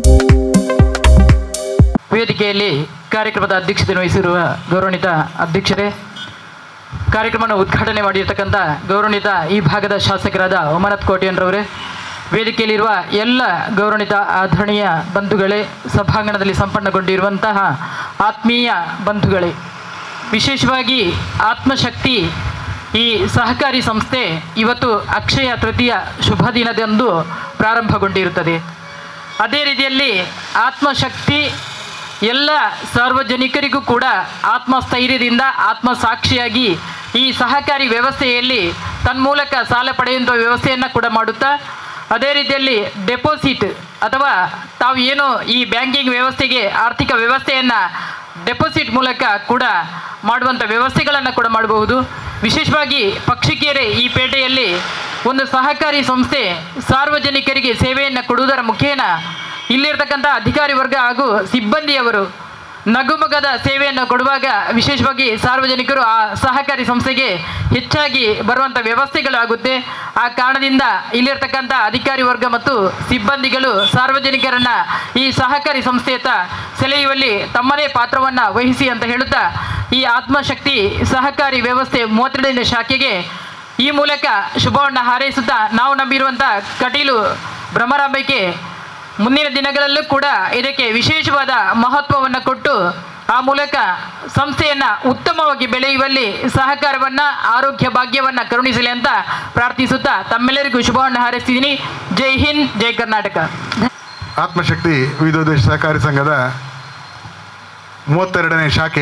ವೇದಿಕೆಯಲ್ಲಿ ಕಾರ್ಯಕ್ರಮದ ಅಧ್ಯಕ್ಷತೆಯನ್ನು ವಹಿಸಿರುವ ಗೌರವಾನ್ವಿತ ಅಧ್ಯಕ್ಷರೇ ಕಾರ್ಯಕ್ರಮವನ್ನು ಉದ್ಘಾಟನೆ ಮಾಡಿರ್ತಕ್ಕಂಥ ಗೌರವಾನ್ವಿತ ಈ ಭಾಗದ ಶಾಸಕರಾದ ಉಮರತ್ ಕೋಟಿಯನ್ರವರೇ ವೇದಿಕೆಯಲ್ಲಿರುವ ಎಲ್ಲ ಗೌರವಾನ್ವಿತ ಆದರಣೀಯ ಬಂಧುಗಳೇ ಸಭಾಂಗಣದಲ್ಲಿ ಸಂಪನ್ನಗೊಂಡಿರುವಂತಹ ಆತ್ಮೀಯ ಬಂಧುಗಳೇ ವಿಶೇಷವಾಗಿ ಆತ್ಮಶಕ್ತಿ ಈ ಸಹಕಾರಿ ಸಂಸ್ಥೆ ಇವತ್ತು ಅಕ್ಷಯ ತೃತೀಯ ಶುಭ ದಿನದಂದು ಪ್ರಾರಂಭಗೊಂಡಿರುತ್ತದೆ ಅದೇ ರೀತಿಯಲ್ಲಿ ಆತ್ಮಶಕ್ತಿ ಎಲ್ಲ ಸಾರ್ವಜನಿಕರಿಗೂ ಕೂಡ ಆತ್ಮಸ್ಥೈರ್ಯದಿಂದ ಆತ್ಮಸಾಕ್ಷಿಯಾಗಿ ಈ ಸಹಕಾರಿ ವ್ಯವಸ್ಥೆಯಲ್ಲಿ ತನ್ಮೂಲಕ ಸಾಲ ಪಡೆಯುವಂಥ ವ್ಯವಸ್ಥೆಯನ್ನು ಕೂಡ ಮಾಡುತ್ತಾ ಅದೇ ರೀತಿಯಲ್ಲಿ ಡೆಪಾಸಿಟ್ ಅಥವಾ ತಾವು ಏನು ಈ ಬ್ಯಾಂಕಿಂಗ್ ವ್ಯವಸ್ಥೆಗೆ ಆರ್ಥಿಕ ವ್ಯವಸ್ಥೆಯನ್ನು ಡೆಪಾಸಿಟ್ ಮೂಲಕ ಕೂಡ ಮಾಡುವಂಥ ವ್ಯವಸ್ಥೆಗಳನ್ನು ಕೂಡ ಮಾಡಬಹುದು ವಿಶೇಷವಾಗಿ ಪಕ್ಷಿಕೆರೆ ಈ ಪೇಟೆಯಲ್ಲಿ ಒಂದು ಸಹಕಾರಿ ಸಂಸ್ಥೆ ಸಾರ್ವಜನಿಕರಿಗೆ ಸೇವೆಯನ್ನು ಕೊಡುವುದರ ಮುಖೇನ ಇಲ್ಲಿರ್ತಕ್ಕಂಥ ಅಧಿಕಾರಿ ವರ್ಗ ಹಾಗೂ ಸಿಬ್ಬಂದಿಯವರು ನಗುಮಗದ ಸೇವೆಯನ್ನು ಕೊಡುವಾಗ ವಿಶೇಷವಾಗಿ ಸಾರ್ವಜನಿಕರು ಆ ಸಹಕಾರಿ ಸಂಸ್ಥೆಗೆ ಹೆಚ್ಚಾಗಿ ಬರುವಂಥ ವ್ಯವಸ್ಥೆಗಳಾಗುತ್ತೆ ಆ ಕಾರಣದಿಂದ ಇಲ್ಲಿರ್ತಕ್ಕಂಥ ಅಧಿಕಾರಿ ವರ್ಗ ಮತ್ತು ಸಿಬ್ಬಂದಿಗಳು ಸಾರ್ವಜನಿಕರನ್ನ ಈ ಸಹಕಾರಿ ಸಂಸ್ಥೆಯತ್ತ ಸೆಳೆಯುವಲ್ಲಿ ತಮ್ಮದೇ ಪಾತ್ರವನ್ನು ವಹಿಸಿ ಅಂತ ಹೇಳುತ್ತಾ ಈ ಆತ್ಮಶಕ್ತಿ ಸಹಕಾರಿ ವ್ಯವಸ್ಥೆ ಮೂವತ್ತೆರಡನೇ ಶಾಖೆಗೆ ಈ ಮೂಲಕ ಶುಭವನ್ನು ಹಾರೈಸುತ್ತಾ ನಾವು ನಂಬಿರುವಂಥ ಕಟೀಲು ಭ್ರಮರಾಂಬೆಗೆ ಮುಂದಿನ ದಿನಗಳಲ್ಲೂ ಕೂಡ ಇದಕ್ಕೆ ವಿಶೇಷವಾದ ಮಹತ್ವವನ್ನು ಕೊಟ್ಟು ಆ ಮೂಲಕ ಸಂಸ್ಥೆಯನ್ನು ಉತ್ತಮವಾಗಿ ಬೆಳೆಯುವಲ್ಲಿ ಸಹಕಾರವನ್ನು ಆರೋಗ್ಯ ಭಾಗ್ಯವನ್ನು ಕರುಣಿಸಲಿ ಅಂತ ಪ್ರಾರ್ಥಿಸುತ್ತಾ ತಮ್ಮೆಲ್ಲರಿಗೂ ಶುಭವನ್ನು ಹಾರೈಸ್ತಿದ್ದೀನಿ ಜೈ ಹಿಂದ್ ಜೈ ಕರ್ನಾಟಕ ಆತ್ಮಶಕ್ತಿ ವಿವಿಧೋದ್ದೇಶ ಸಹಕಾರಿ ಸಂಘದ ಮೂವತ್ತೆರಡನೇ ಶಾಖೆ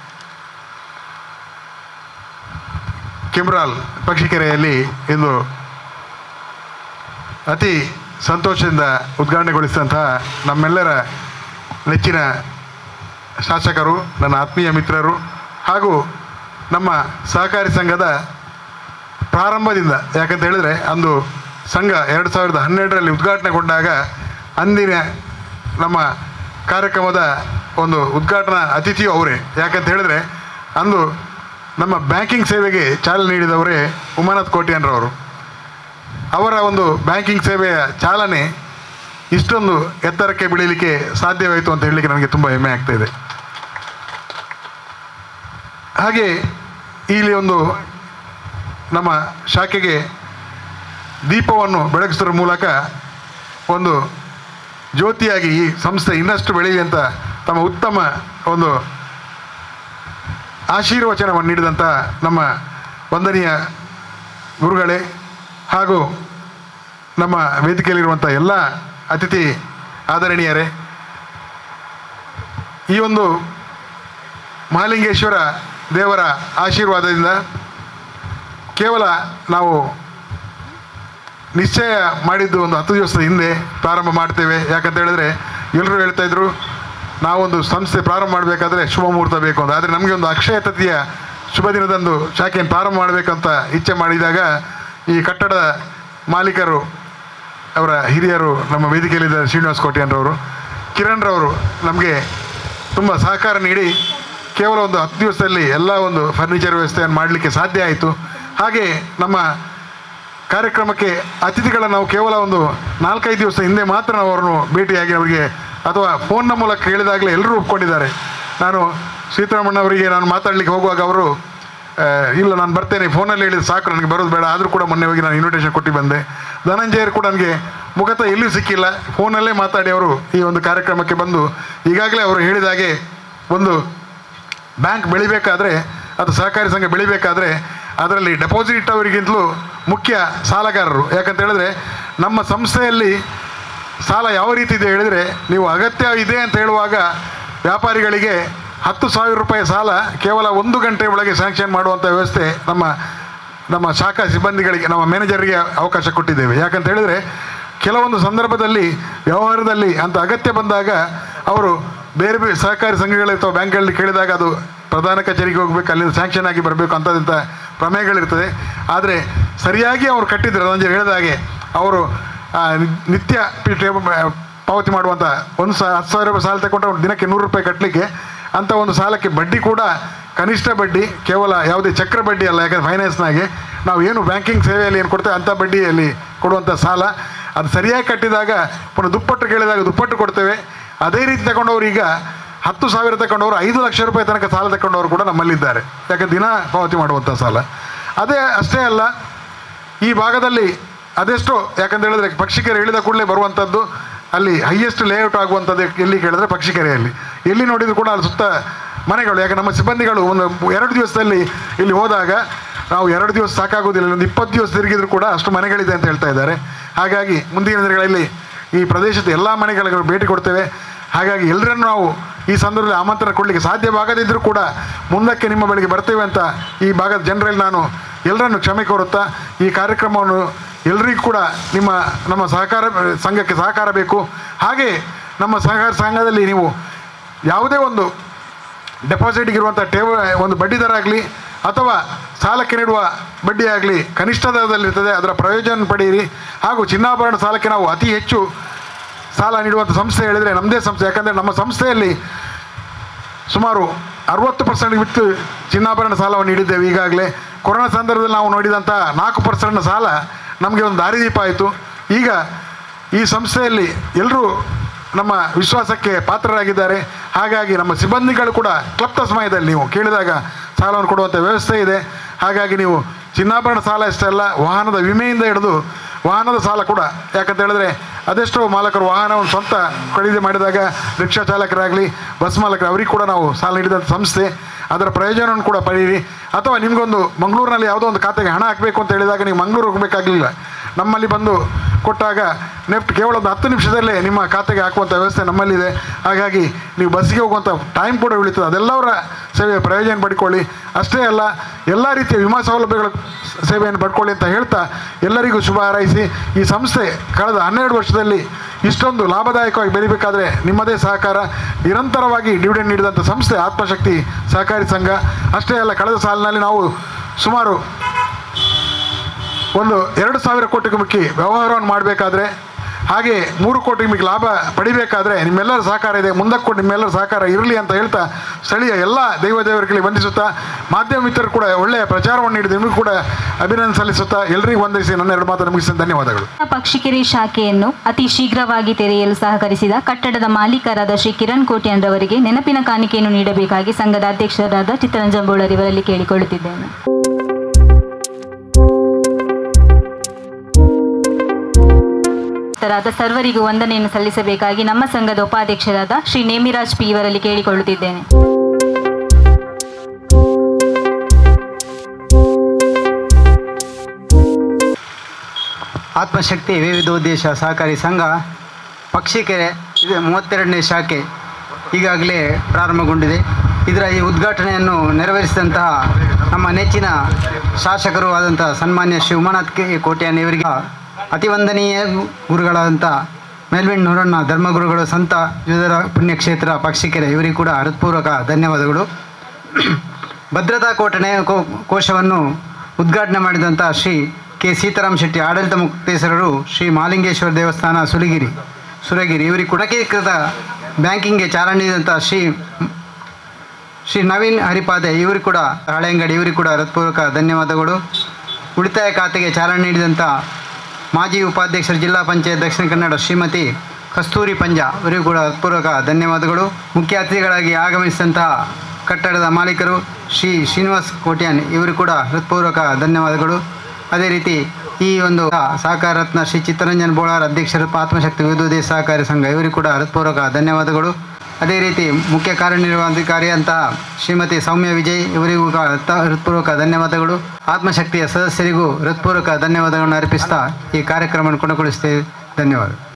ಕಿಮ್ರಾಲ್ ಪಕ್ಷಿಕೆರೆಯಲ್ಲಿ ಇಂದು ಅತಿ ಸಂತೋಷದಿಂದ ಉದ್ಘಾಟನೆಗೊಳಿಸಿದಂತಹ ನಮ್ಮೆಲ್ಲರ ನೆಚ್ಚಿನ ಶಾಸಕರು ನನ್ನ ಆತ್ಮೀಯ ಮಿತ್ರರು ಹಾಗೂ ನಮ್ಮ ಸಹಕಾರಿ ಸಂಘದ ಪ್ರಾರಂಭದಿಂದ ಯಾಕಂತ ಹೇಳಿದರೆ ಅಂದು ಸಂಘ ಎರಡು ಸಾವಿರದ ಹನ್ನೆರಡರಲ್ಲಿ ಉದ್ಘಾಟನೆಗೊಂಡಾಗ ಅಂದಿನ ನಮ್ಮ ಕಾರ್ಯಕ್ರಮದ ಒಂದು ಉದ್ಘಾಟನಾ ಅತಿಥಿಯು ಅವರೇ ಯಾಕಂತ ಹೇಳಿದ್ರೆ ಅಂದು ನಮ್ಮ ಬ್ಯಾಂಕಿಂಗ್ ಸೇವೆಗೆ ಚಾಲನೆ ನೀಡಿದವರೇ ಉಮಾನಾಥ್ ಕೋಟ್ಯಾನ್ರವರು ಅವರ ಒಂದು ಬ್ಯಾಂಕಿಂಗ್ ಸೇವೆಯ ಚಾಲನೆ ಇಷ್ಟೊಂದು ಎತ್ತರಕ್ಕೆ ಬೆಳೀಲಿಕ್ಕೆ ಸಾಧ್ಯವಾಯಿತು ಅಂತ ಹೇಳಲಿಕ್ಕೆ ನನಗೆ ತುಂಬ ಹೆಮ್ಮೆ ಆಗ್ತಾ ಇದೆ ಹಾಗೆ ಇಲ್ಲಿ ಒಂದು ನಮ್ಮ ಶಾಖೆಗೆ ದೀಪವನ್ನು ಬೆಳಗಿಸೋದ್ರ ಮೂಲಕ ಒಂದು ಜ್ಯೋತಿಯಾಗಿ ಈ ಸಂಸ್ಥೆ ಇನ್ನಷ್ಟು ಬೆಳೀಲಿ ಅಂತ ತಮ್ಮ ಉತ್ತಮ ಒಂದು ಆಶೀರ್ವಚನವನ್ನು ನೀಡಿದಂಥ ನಮ್ಮ ವಂದನೀಯ ಗುರುಗಳೇ ಹಾಗೂ ನಮ್ಮ ವೇದಿಕೆಯಲ್ಲಿರುವಂಥ ಎಲ್ಲ ಅತಿಥಿ ಆದರಣೀಯರೇ ಈ ಒಂದು ಮಹಾಲಿಂಗೇಶ್ವರ ದೇವರ ಆಶೀರ್ವಾದದಿಂದ ಕೇವಲ ನಾವು ನಿಶ್ಚಯ ಮಾಡಿದ್ದು ಒಂದು ಹತ್ತು ದಿವಸದ ಹಿಂದೆ ಪ್ರಾರಂಭ ಮಾಡ್ತೇವೆ ಯಾಕಂತ ಹೇಳಿದ್ರೆ ಎಲ್ಲರೂ ಹೇಳ್ತಾ ಇದ್ರು ನಾವೊಂದು ಸಂಸ್ಥೆ ಪ್ರಾರಂಭ ಮಾಡಬೇಕಾದ್ರೆ ಶುಭ ಮುಹೂರ್ತ ಬೇಕು ಅಂತ ಆದರೆ ನಮಗೆ ಒಂದು ಅಕ್ಷಯ ತೃತೀಯ ಶುಭ ದಿನದಂದು ಶಾಖೆಯನ್ನು ಪ್ರಾರಂಭ ಮಾಡಬೇಕಂತ ಇಚ್ಛೆ ಮಾಡಿದಾಗ ಈ ಕಟ್ಟಡದ ಮಾಲೀಕರು ಅವರ ಹಿರಿಯರು ನಮ್ಮ ವೇದಿಕೆಯಲ್ಲಿದ್ದ ಶ್ರೀನಿವಾಸ್ ಕೋಟ್ಯಾನ್ರವರು ಕಿರಣ್ ರವರು ನಮಗೆ ತುಂಬ ಸಹಕಾರ ನೀಡಿ ಕೇವಲ ಒಂದು ಹತ್ತು ದಿವಸದಲ್ಲಿ ಎಲ್ಲ ಒಂದು ಫರ್ನಿಚರ್ ವ್ಯವಸ್ಥೆಯನ್ನು ಮಾಡಲಿಕ್ಕೆ ಸಾಧ್ಯ ಆಯಿತು ಹಾಗೆ ನಮ್ಮ ಕಾರ್ಯಕ್ರಮಕ್ಕೆ ಅತಿಥಿಗಳನ್ನು ನಾವು ಕೇವಲ ಒಂದು ನಾಲ್ಕೈದು ದಿವಸ ಹಿಂದೆ ಮಾತ್ರ ನಾವು ಅವರನ್ನು ಭೇಟಿಯಾಗಿ ಅವರಿಗೆ ಅಥವಾ ಫೋನ್ನ ಮೂಲಕ ಕೇಳಿದಾಗಲೇ ಎಲ್ಲರೂ ಒಪ್ಕೊಂಡಿದ್ದಾರೆ ನಾನು ಸೀತಾರಾಮಣ್ಣ ಅವರಿಗೆ ನಾನು ಮಾತಾಡಲಿಕ್ಕೆ ಹೋಗುವಾಗ ಅವರು ಆ, ಇಲ್ಲ ನಾನು ಬರ್ತೇನೆ ಫೋನಲ್ಲಿ ಹೇಳಿದ ಸಾಕು ನನಗೆ ಬರೋದು ಬೇಡ ಆದರೂ ಕೂಡ ಮೊನ್ನೆ ಹೋಗಿ ನಾನು ಇನ್ವಿಟೇಷನ್ ಕೊಟ್ಟು ಬಂದೆ ಧನಂಜಯರು ಕೂಡ ನನಗೆ ಮುಖತ ಎಲ್ಲೂ ಸಿಕ್ಕಿಲ್ಲ ಫೋನಲ್ಲೇ ಮಾತಾಡಿ ಅವರು ಈ ಒಂದು ಕಾರ್ಯಕ್ರಮಕ್ಕೆ ಬಂದು ಈಗಾಗಲೇ ಅವರು ಹೇಳಿದ ಹಾಗೆ ಒಂದು ಬ್ಯಾಂಕ್ ಬೆಳಿಬೇಕಾದ್ರೆ ಅದು ಸಹಕಾರಿ ಸಂಘ ಬೆಳಿಬೇಕಾದ್ರೆ ಅದರಲ್ಲಿ ಡೆಪಾಸಿಟ್ ಇಟ್ಟವರಿಗಿಂತಲೂ ಮುಖ್ಯ ಸಾಲಗಾರರು ಯಾಕಂತ ಹೇಳಿದ್ರೆ ನಮ್ಮ ಸಂಸ್ಥೆಯಲ್ಲಿ ಸಾಲ ಯಾವ ರೀತಿ ಇದೆ ಹೇಳಿದರೆ ನೀವು ಅಗತ್ಯ ಇದೆ ಅಂತ ಹೇಳುವಾಗ ವ್ಯಾಪಾರಿಗಳಿಗೆ ಹತ್ತು ಸಾವಿರ ರೂಪಾಯಿ ಸಾಲ ಕೇವಲ ಒಂದು ಗಂಟೆ ಒಳಗೆ ಸ್ಯಾಂಕ್ಷನ್ ಮಾಡುವಂಥ ವ್ಯವಸ್ಥೆ ನಮ್ಮ ನಮ್ಮ ಶಾಖಾ ಸಿಬ್ಬಂದಿಗಳಿಗೆ ನಮ್ಮ ಮ್ಯಾನೇಜರ್ಗೆ ಅವಕಾಶ ಕೊಟ್ಟಿದ್ದೇವೆ ಯಾಕಂತ ಹೇಳಿದರೆ ಕೆಲವೊಂದು ಸಂದರ್ಭದಲ್ಲಿ ವ್ಯವಹಾರದಲ್ಲಿ ಅಂತ ಅಗತ್ಯ ಬಂದಾಗ ಅವರು ಬೇರೆ ಬೇರೆ ಸಹಕಾರಿ ಸಂಘಗಳು ಅಥವಾ ಬ್ಯಾಂಕ್ಗಳಲ್ಲಿ ಕೇಳಿದಾಗ ಅದು ಪ್ರಧಾನ ಕಚೇರಿಗೆ ಹೋಗಬೇಕು ಅಲ್ಲಿ ಸ್ಯಾಂಕ್ಷನ್ ಆಗಿ ಬರಬೇಕು ಅಂತದಂಥ ಪ್ರಮೇಯಗಳಿರ್ತದೆ ಆದರೆ ಸರಿಯಾಗಿ ಅವರು ಕಟ್ಟಿದ್ದಾರೆ ರಂಜನ್ ಹೇಳಿದ ಹಾಗೆ ಅವರು ಆ, ನಿ- ನಿತ್ಯ ಪಿ- ಟೇಬಲ್ ಬ- ಪಾವತಿ ಮಾಡುವಂಥ ಒಂದು ಸಾ ಹತ್ತು ಸಾವಿರ ರೂಪಾಯಿ ಸಾಲ ತಗೊಂಡ್ರೆ ಅವ್ರು ದಿನಕ್ಕೆ ನೂರು ರೂಪಾಯಿ ಕಟ್ಟಲಿಕ್ಕೆ ಅಂಥ ಒಂದು ಸಾಲಕ್ಕೆ ಬಡ್ಡಿ ಕೂಡ ಕನಿಷ್ಠ ಬಡ್ಡಿ ಕೇವಲ ಯಾವುದೇ ಚಕ್ರ ಬಡ್ಡಿ ಅಲ್ಲ ಯಾಕಂದರೆ ಫೈನಾನ್ಸ್ನಾಗೆ ನಾವು ಏನು ಬ್ಯಾಂಕಿಂಗ್ ಸೇವೆಯಲ್ಲಿ ಏನು ಕೊಡ್ತೇವೆ ಅಂಥ ಬಡ್ಡಿಯಲ್ಲಿ ಕೊಡುವಂಥ ಸಾಲ ಅದು ಸರಿಯಾಗಿ ಕಟ್ಟಿದಾಗ ಪುನಃ ದುಪ್ಪಟ್ಟು ಕೇಳಿದಾಗ ದುಪ್ಪಟ್ಟು ಕೊಡ್ತೇವೆ ಅದೇ ರೀತಿ ತಗೊಂಡವರು ಈಗ ಹತ್ತು ಸಾವಿರ ತಗೊಂಡವರು ಐದು ಲಕ್ಷ ರೂಪಾಯಿ ತನಕ ಸಾಲ ತಗೊಂಡವರು ಕೂಡ ನಮ್ಮಲ್ಲಿದ್ದಾರೆ ಯಾಕಂದ್ರೆ ದಿನ ಪಾವತಿ ಮಾಡುವಂಥ ಸಾಲ ಅದೇ ಅಷ್ಟೇ ಅಲ್ಲ ಈ ಭಾಗದಲ್ಲಿ ಅದೆಷ್ಟೋ ಯಾಕಂತ ಹೇಳಿದ್ರೆ ಪಕ್ಷಿಕೆರೆ ಇಳಿದ ಕೂಡಲೇ ಬರುವಂಥದ್ದು ಅಲ್ಲಿ ಹೈಯೆಸ್ಟ್ ಲೇಔಟ್ ಆಗುವಂಥದ್ದು ಎಲ್ಲಿ ಕೇಳಿದ್ರೆ ಪಕ್ಷಿಕೆರೆಯಲ್ಲಿ ಎಲ್ಲಿ ನೋಡಿದ್ರು ಕೂಡ ಅಲ್ಲಿ ಸುತ್ತ ಮನೆಗಳು ಯಾಕೆ ನಮ್ಮ ಸಿಬ್ಬಂದಿಗಳು ಒಂದು ಎರಡು ದಿವಸದಲ್ಲಿ ಇಲ್ಲಿ ಹೋದಾಗ ನಾವು ಎರಡು ದಿವಸ ಸಾಕಾಗೋದಿಲ್ಲ ಒಂದು ಇಪ್ಪತ್ತು ದಿವಸ ತಿರುಗಿದ್ರು ಕೂಡ ಅಷ್ಟು ಮನೆಗಳಿದೆ ಅಂತ ಹೇಳ್ತಾ ಇದ್ದಾರೆ ಹಾಗಾಗಿ ಮುಂದಿನ ದಿನಗಳಲ್ಲಿ ಈ ಪ್ರದೇಶದ ಎಲ್ಲ ಮನೆಗಳಿಗೆ ಭೇಟಿ ಕೊಡ್ತೇವೆ ಹಾಗಾಗಿ ಎಲ್ಲರನ್ನು ನಾವು ಈ ಸಂದರ್ಭದಲ್ಲಿ ಆಮಂತ್ರಣ ಕೊಡಲಿಕ್ಕೆ ಸಾಧ್ಯವಾಗದಿದ್ದರೂ ಕೂಡ ಮುಂದಕ್ಕೆ ನಿಮ್ಮ ಬಳಿಗೆ ಬರ್ತೇವೆ ಅಂತ ಈ ಭಾಗದ ಜನರಲ್ಲಿ ನಾನು ಎಲ್ಲರನ್ನು ಕ್ಷಮೆ ಕೋರುತ್ತಾ ಈ ಕಾರ್ಯಕ್ರಮವನ್ನು ಎಲ್ಲರಿಗೂ ಕೂಡ ನಿಮ್ಮ ನಮ್ಮ ಸಹಕಾರ ಸಂಘಕ್ಕೆ ಸಹಕಾರ ಬೇಕು ಹಾಗೆ ನಮ್ಮ ಸಹಕಾರ ಸಂಘದಲ್ಲಿ ನೀವು ಯಾವುದೇ ಒಂದು ಡೆಪಾಸಿಟ್ಗಿರುವಂಥ ಠೇವ ಒಂದು ಬಡ್ಡಿ ದರ ಆಗಲಿ ಅಥವಾ ಸಾಲಕ್ಕೆ ನೀಡುವ ಬಡ್ಡಿ ಆಗಲಿ ಕನಿಷ್ಠ ದರದಲ್ಲಿರ್ತದೆ ಅದರ ಪ್ರಯೋಜನ ಪಡೆಯಿರಿ ಹಾಗೂ ಚಿನ್ನಾಭರಣ ಸಾಲಕ್ಕೆ ನಾವು ಅತಿ ಹೆಚ್ಚು ಸಾಲ ನೀಡುವಂಥ ಸಂಸ್ಥೆ ಹೇಳಿದರೆ ನಮ್ಮದೇ ಸಂಸ್ಥೆ ಯಾಕಂದರೆ ನಮ್ಮ ಸಂಸ್ಥೆಯಲ್ಲಿ ಸುಮಾರು ಅರವತ್ತು ಪರ್ಸೆಂಟ್ ಬಿಟ್ಟು ಚಿನ್ನಾಭರಣ ಸಾಲವನ್ನು ನೀಡಿದ್ದೇವೆ ಈಗಾಗಲೇ ಕೊರೋನಾ ಸಂದರ್ಭದಲ್ಲಿ ನಾವು ನೋಡಿದಂಥ ನಾಲ್ಕು ಪರ್ಸೆಂಟ್ ಸಾಲ ನಮಗೆ ಒಂದು ದಾರಿದೀಪ ಆಯಿತು ಈಗ ಈ ಸಂಸ್ಥೆಯಲ್ಲಿ ಎಲ್ಲರೂ ನಮ್ಮ ವಿಶ್ವಾಸಕ್ಕೆ ಪಾತ್ರರಾಗಿದ್ದಾರೆ ಹಾಗಾಗಿ ನಮ್ಮ ಸಿಬ್ಬಂದಿಗಳು ಕೂಡ ಕ್ಲಪ್ತ ಸಮಯದಲ್ಲಿ ನೀವು ಕೇಳಿದಾಗ ಸಾಲವನ್ನು ಕೊಡುವಂಥ ವ್ಯವಸ್ಥೆ ಇದೆ ಹಾಗಾಗಿ ನೀವು ಚಿನ್ನಾಭರಣ ಸಾಲ ಅಷ್ಟೇ ಅಲ್ಲ ವಾಹನದ ವಿಮೆಯಿಂದ ಹಿಡಿದು ವಾಹನದ ಸಾಲ ಕೂಡ ಯಾಕಂತ ಹೇಳಿದ್ರೆ ಅದೆಷ್ಟೋ ಮಾಲಕರು ವಾಹನವನ್ನು ಸ್ವಂತ ಖರೀದಿ ಮಾಡಿದಾಗ ರಿಕ್ಷಾ ಚಾಲಕರಾಗಲಿ ಬಸ್ ಮಾಲಕರು ಅವರಿಗೆ ಕೂಡ ನಾವು ಸಾಲ ನೀಡಿದಂಥ ಸಂಸ್ಥೆ ಅದರ ಪ್ರಯೋಜನವನ್ನು ಕೂಡ ಪಡೆಯಿರಿ ಅಥವಾ ನಿಮಗೊಂದು ಮಂಗಳೂರಿನಲ್ಲಿ ಯಾವುದೋ ಒಂದು ಖಾತೆಗೆ ಹಣ ಹಾಕಬೇಕು ಅಂತ ಹೇಳಿದಾಗ ನೀವು ಮಂಗಳೂರು ಹೋಗಬೇಕಾಗಲಿಲ್ಲ ನಮ್ಮಲ್ಲಿ ಬಂದು ಕೊಟ್ಟಾಗ ನೆಫ್ಟ್ ಕೇವಲ ಒಂದು ಹತ್ತು ನಿಮಿಷದಲ್ಲೇ ನಿಮ್ಮ ಖಾತೆಗೆ ಹಾಕುವಂಥ ವ್ಯವಸ್ಥೆ ನಮ್ಮಲ್ಲಿದೆ ಹಾಗಾಗಿ ನೀವು ಬಸ್ಸಿಗೆ ಹೋಗುವಂಥ ಟೈಮ್ ಕೂಡ ಉಳಿತದೆ ಅದೆಲ್ಲವರ ಸೇವೆಯ ಪ್ರಯೋಜನ ಪಡ್ಕೊಳ್ಳಿ ಅಷ್ಟೇ ಅಲ್ಲ ಎಲ್ಲ ರೀತಿಯ ವಿಮಾ ಸೌಲಭ್ಯಗಳ ಸೇವೆಯನ್ನು ಪಡ್ಕೊಳ್ಳಿ ಅಂತ ಹೇಳ್ತಾ ಎಲ್ಲರಿಗೂ ಶುಭ ಹಾರೈಸಿ ಈ ಸಂಸ್ಥೆ ಕಳೆದ ಹನ್ನೆರಡು ವರ್ಷದಲ್ಲಿ ಇಷ್ಟೊಂದು ಲಾಭದಾಯಕವಾಗಿ ಬೆಳಿಬೇಕಾದ್ರೆ ನಿಮ್ಮದೇ ಸಹಕಾರ ನಿರಂತರವಾಗಿ ಡಿವಿಡೆಂಡ್ ನೀಡಿದಂಥ ಸಂಸ್ಥೆ ಆತ್ಮಶಕ್ತಿ ಸಹಕಾರಿ ಸಂಘ ಅಷ್ಟೇ ಅಲ್ಲ ಕಳೆದ ಸಾಲಿನಲ್ಲಿ ನಾವು ಸುಮಾರು ಒಂದು ಎರಡು ಸಾವಿರ ಕೋಟಿಗೂ ಮಿಕ್ಕಿ ವ್ಯವಹಾರವನ್ನು ಮಾಡಬೇಕಾದ್ರೆ ಹಾಗೆ ಮೂರು ಕೋಟಿ ಮಿಕ್ಕಿ ಲಾಭ ಪಡಿಬೇಕಾದ್ರೆ ನಿಮ್ಮೆಲ್ಲರ ಸಹಕಾರ ಇದೆ ಮುಂದಕ್ಕೂ ನಿಮ್ಮೆಲ್ಲರ ಸಹಕಾರ ಇರಲಿ ಅಂತ ಹೇಳ್ತಾ ಸ್ಥಳೀಯ ಎಲ್ಲ ದೈವ ದೇವರುಗಳಿಗೆ ವಂದಿಸುತ್ತಾ ಮಾಧ್ಯಮ ಮಿತ್ರರು ಕೂಡ ಒಳ್ಳೆಯ ಪ್ರಚಾರವನ್ನು ನೀಡಿದ ನಿಮಗೂ ಕೂಡ ಅಭಿನಂದನೆ ಸಲ್ಲಿಸುತ್ತಾ ಎಲ್ಲರಿಗೂ ವಂದಿಸಿ ನನ್ನ ಎರಡು ಮಾತು ಮುಗಿಸಿ ಧನ್ಯವಾದಗಳು ಪಕ್ಷಿಕೆರೆ ಶಾಖೆಯನ್ನು ಅತಿ ಶೀಘ್ರವಾಗಿ ತೆರೆಯಲು ಸಹಕರಿಸಿದ ಕಟ್ಟಡದ ಮಾಲೀಕರಾದ ಶ್ರೀ ಕಿರಣ್ ಕೋಟ್ಯಾನ್ ರವರಿಗೆ ನೆನಪಿನ ಕಾಣಿಕೆಯನ್ನು ನೀಡಬೇಕಾಗಿ ಸಂಘದ ಅಧ್ಯಕ್ಷರಾದ ಚಿತ್ತರಂಜನ್ ಬೋಳರ್ ಇವರಲ್ಲಿ ಕೇಳಿಕೊಳ್ಳುತ್ತಿದ್ದೇನೆ ತರಾದ ಸರ್ವರಿಗೂ ವಂದನೆಯನ್ನು ಸಲ್ಲಿಸಬೇಕಾಗಿ ನಮ್ಮ ಸಂಘದ ಉಪಾಧ್ಯಕ್ಷರಾದ ಶ್ರೀ ನೇಮಿರಾಜ್ ಪಿ ಇವರಲ್ಲಿ ಕೇಳಿಕೊಳ್ಳುತ್ತಿದ್ದೇನೆ ಆತ್ಮಶಕ್ತಿ ವಿವಿಧೋದ್ದೇಶ ಸಹಕಾರಿ ಸಂಘ ಪಕ್ಷಿಕೆರೆ ಇದು ಮೂವತ್ತೆರಡನೇ ಶಾಖೆ ಈಗಾಗಲೇ ಪ್ರಾರಂಭಗೊಂಡಿದೆ ಇದರ ಈ ಉದ್ಘಾಟನೆಯನ್ನು ನೆರವೇರಿಸಿದಂತಹ ನಮ್ಮ ನೆಚ್ಚಿನ ಶಾಸಕರು ಆದಂಥ ಸನ್ಮಾನ್ಯ ಶ್ರೀ ಉಮಾನಾಥ್ ಕೆ ಕೋಟ್ಯಾನ್ ಇವರಿಗೆ ಅತಿವಂದನೀಯ ಗುರುಗಳಾದಂಥ ಮೇಲ್ವಿನ್ ನೂರಣ್ಣ ಧರ್ಮಗುರುಗಳು ಸಂತ ಯುಧರ ಪುಣ್ಯಕ್ಷೇತ್ರ ಪಕ್ಷಿಕೆರೆ ಇವರಿಗೂ ಕೂಡ ಹೃತ್ಪೂರ್ವಕ ಧನ್ಯವಾದಗಳು ಭದ್ರತಾ ಕೋಟಣೆ ಕೋ- ಕೋಶವನ್ನು ಉದ್ಘಾಟನೆ ಮಾಡಿದಂಥ ಶ್ರೀ ಕೆ ಸೀತಾರಾಮ್ ಶೆಟ್ಟಿ ಆಡಳಿತ ಮುಕ್ತೇಶ್ವರರು ಶ್ರೀ ಮಹಾಲಿಂಗೇಶ್ವರ ದೇವಸ್ಥಾನ ಸುರಗಿರಿ ಸುರಗಿರಿ ಇವರಿಗೆ ಕುಣಕೀಕೃತ ಬ್ಯಾಂಕಿಂಗ್ಗೆ ಚಾಲನೆ ನೀಡಿದಂಥ ಶ್ರೀ ಶ್ರೀ ನವೀನ್ ಹರಿಪಾದೆ ಇವರು ಕೂಡ ಹಳೆಂಗಡಿ ಇವರಿಗೆ ಕೂಡ ಹೃತ್ಪೂರ್ವಕ ಧನ್ಯವಾದಗಳು ಉಳಿತಾಯ ಖಾತೆಗೆ ಚಾಲನೆ ನೀಡಿದಂಥ ಮಾಜಿ ಉಪಾಧ್ಯಕ್ಷರು ಜಿಲ್ಲಾ ಪಂಚಾಯತ್ ದಕ್ಷಿಣ ಕನ್ನಡ ಶ್ರೀಮತಿ ಕಸ್ತೂರಿ ಪಂಜ ಇವರಿಗೂ ಕೂಡ ಹೃತ್ಪೂರ್ವಕ ಧನ್ಯವಾದಗಳು ಮುಖ್ಯ ಅತಿಥಿಗಳಾಗಿ ಆಗಮಿಸಿದಂತಹ ಕಟ್ಟಡದ ಮಾಲೀಕರು ಶ್ರೀ ಶ್ರೀನಿವಾಸ್ ಕೋಟ್ಯಾನ್ ಇವರು ಕೂಡ ಹೃತ್ಪೂರ್ವಕ ಧನ್ಯವಾದಗಳು ಅದೇ ರೀತಿ ಈ ಒಂದು ಸಹಕಾರ ರತ್ನ ಶ್ರೀ ಚಿತ್ತರಂಜನ್ ಬೋಳಾರ್ ಅಧ್ಯಕ್ಷರು ಆತ್ಮಶಕ್ತಿ ವಿದ್ಯುತ್ ಸಹಕಾರಿ ಸಂಘ ಇವರಿಗೂ ಕೂಡ ಹೃತ್ಪೂರ್ವಕ ಧನ್ಯವಾದಗಳು ಅದೇ ರೀತಿ ಮುಖ್ಯ ಕಾರ್ಯನಿರ್ವಹಣಾಧಿಕಾರಿ ಅಂತ ಶ್ರೀಮತಿ ಸೌಮ್ಯ ವಿಜಯ್ ಇವರಿಗೂ ಕ- ತ- ಹೃತ್ಪೂರ್ವಕ ಧನ್ಯವಾದಗಳು ಆತ್ಮಶಕ್ತಿಯ ಸದಸ್ಯರಿಗೂ ಹೃತ್ಪೂರ್ವಕ ಧನ್ಯವಾದಗಳನ್ನು ಅರ್ಪಿಸ್ತಾ ಈ ಕಾರ್ಯಕ್ರಮವನ್ನು ಕೊನೆಗೊಳಿಸ್ತೇವೆ ಧನ್ಯವಾದ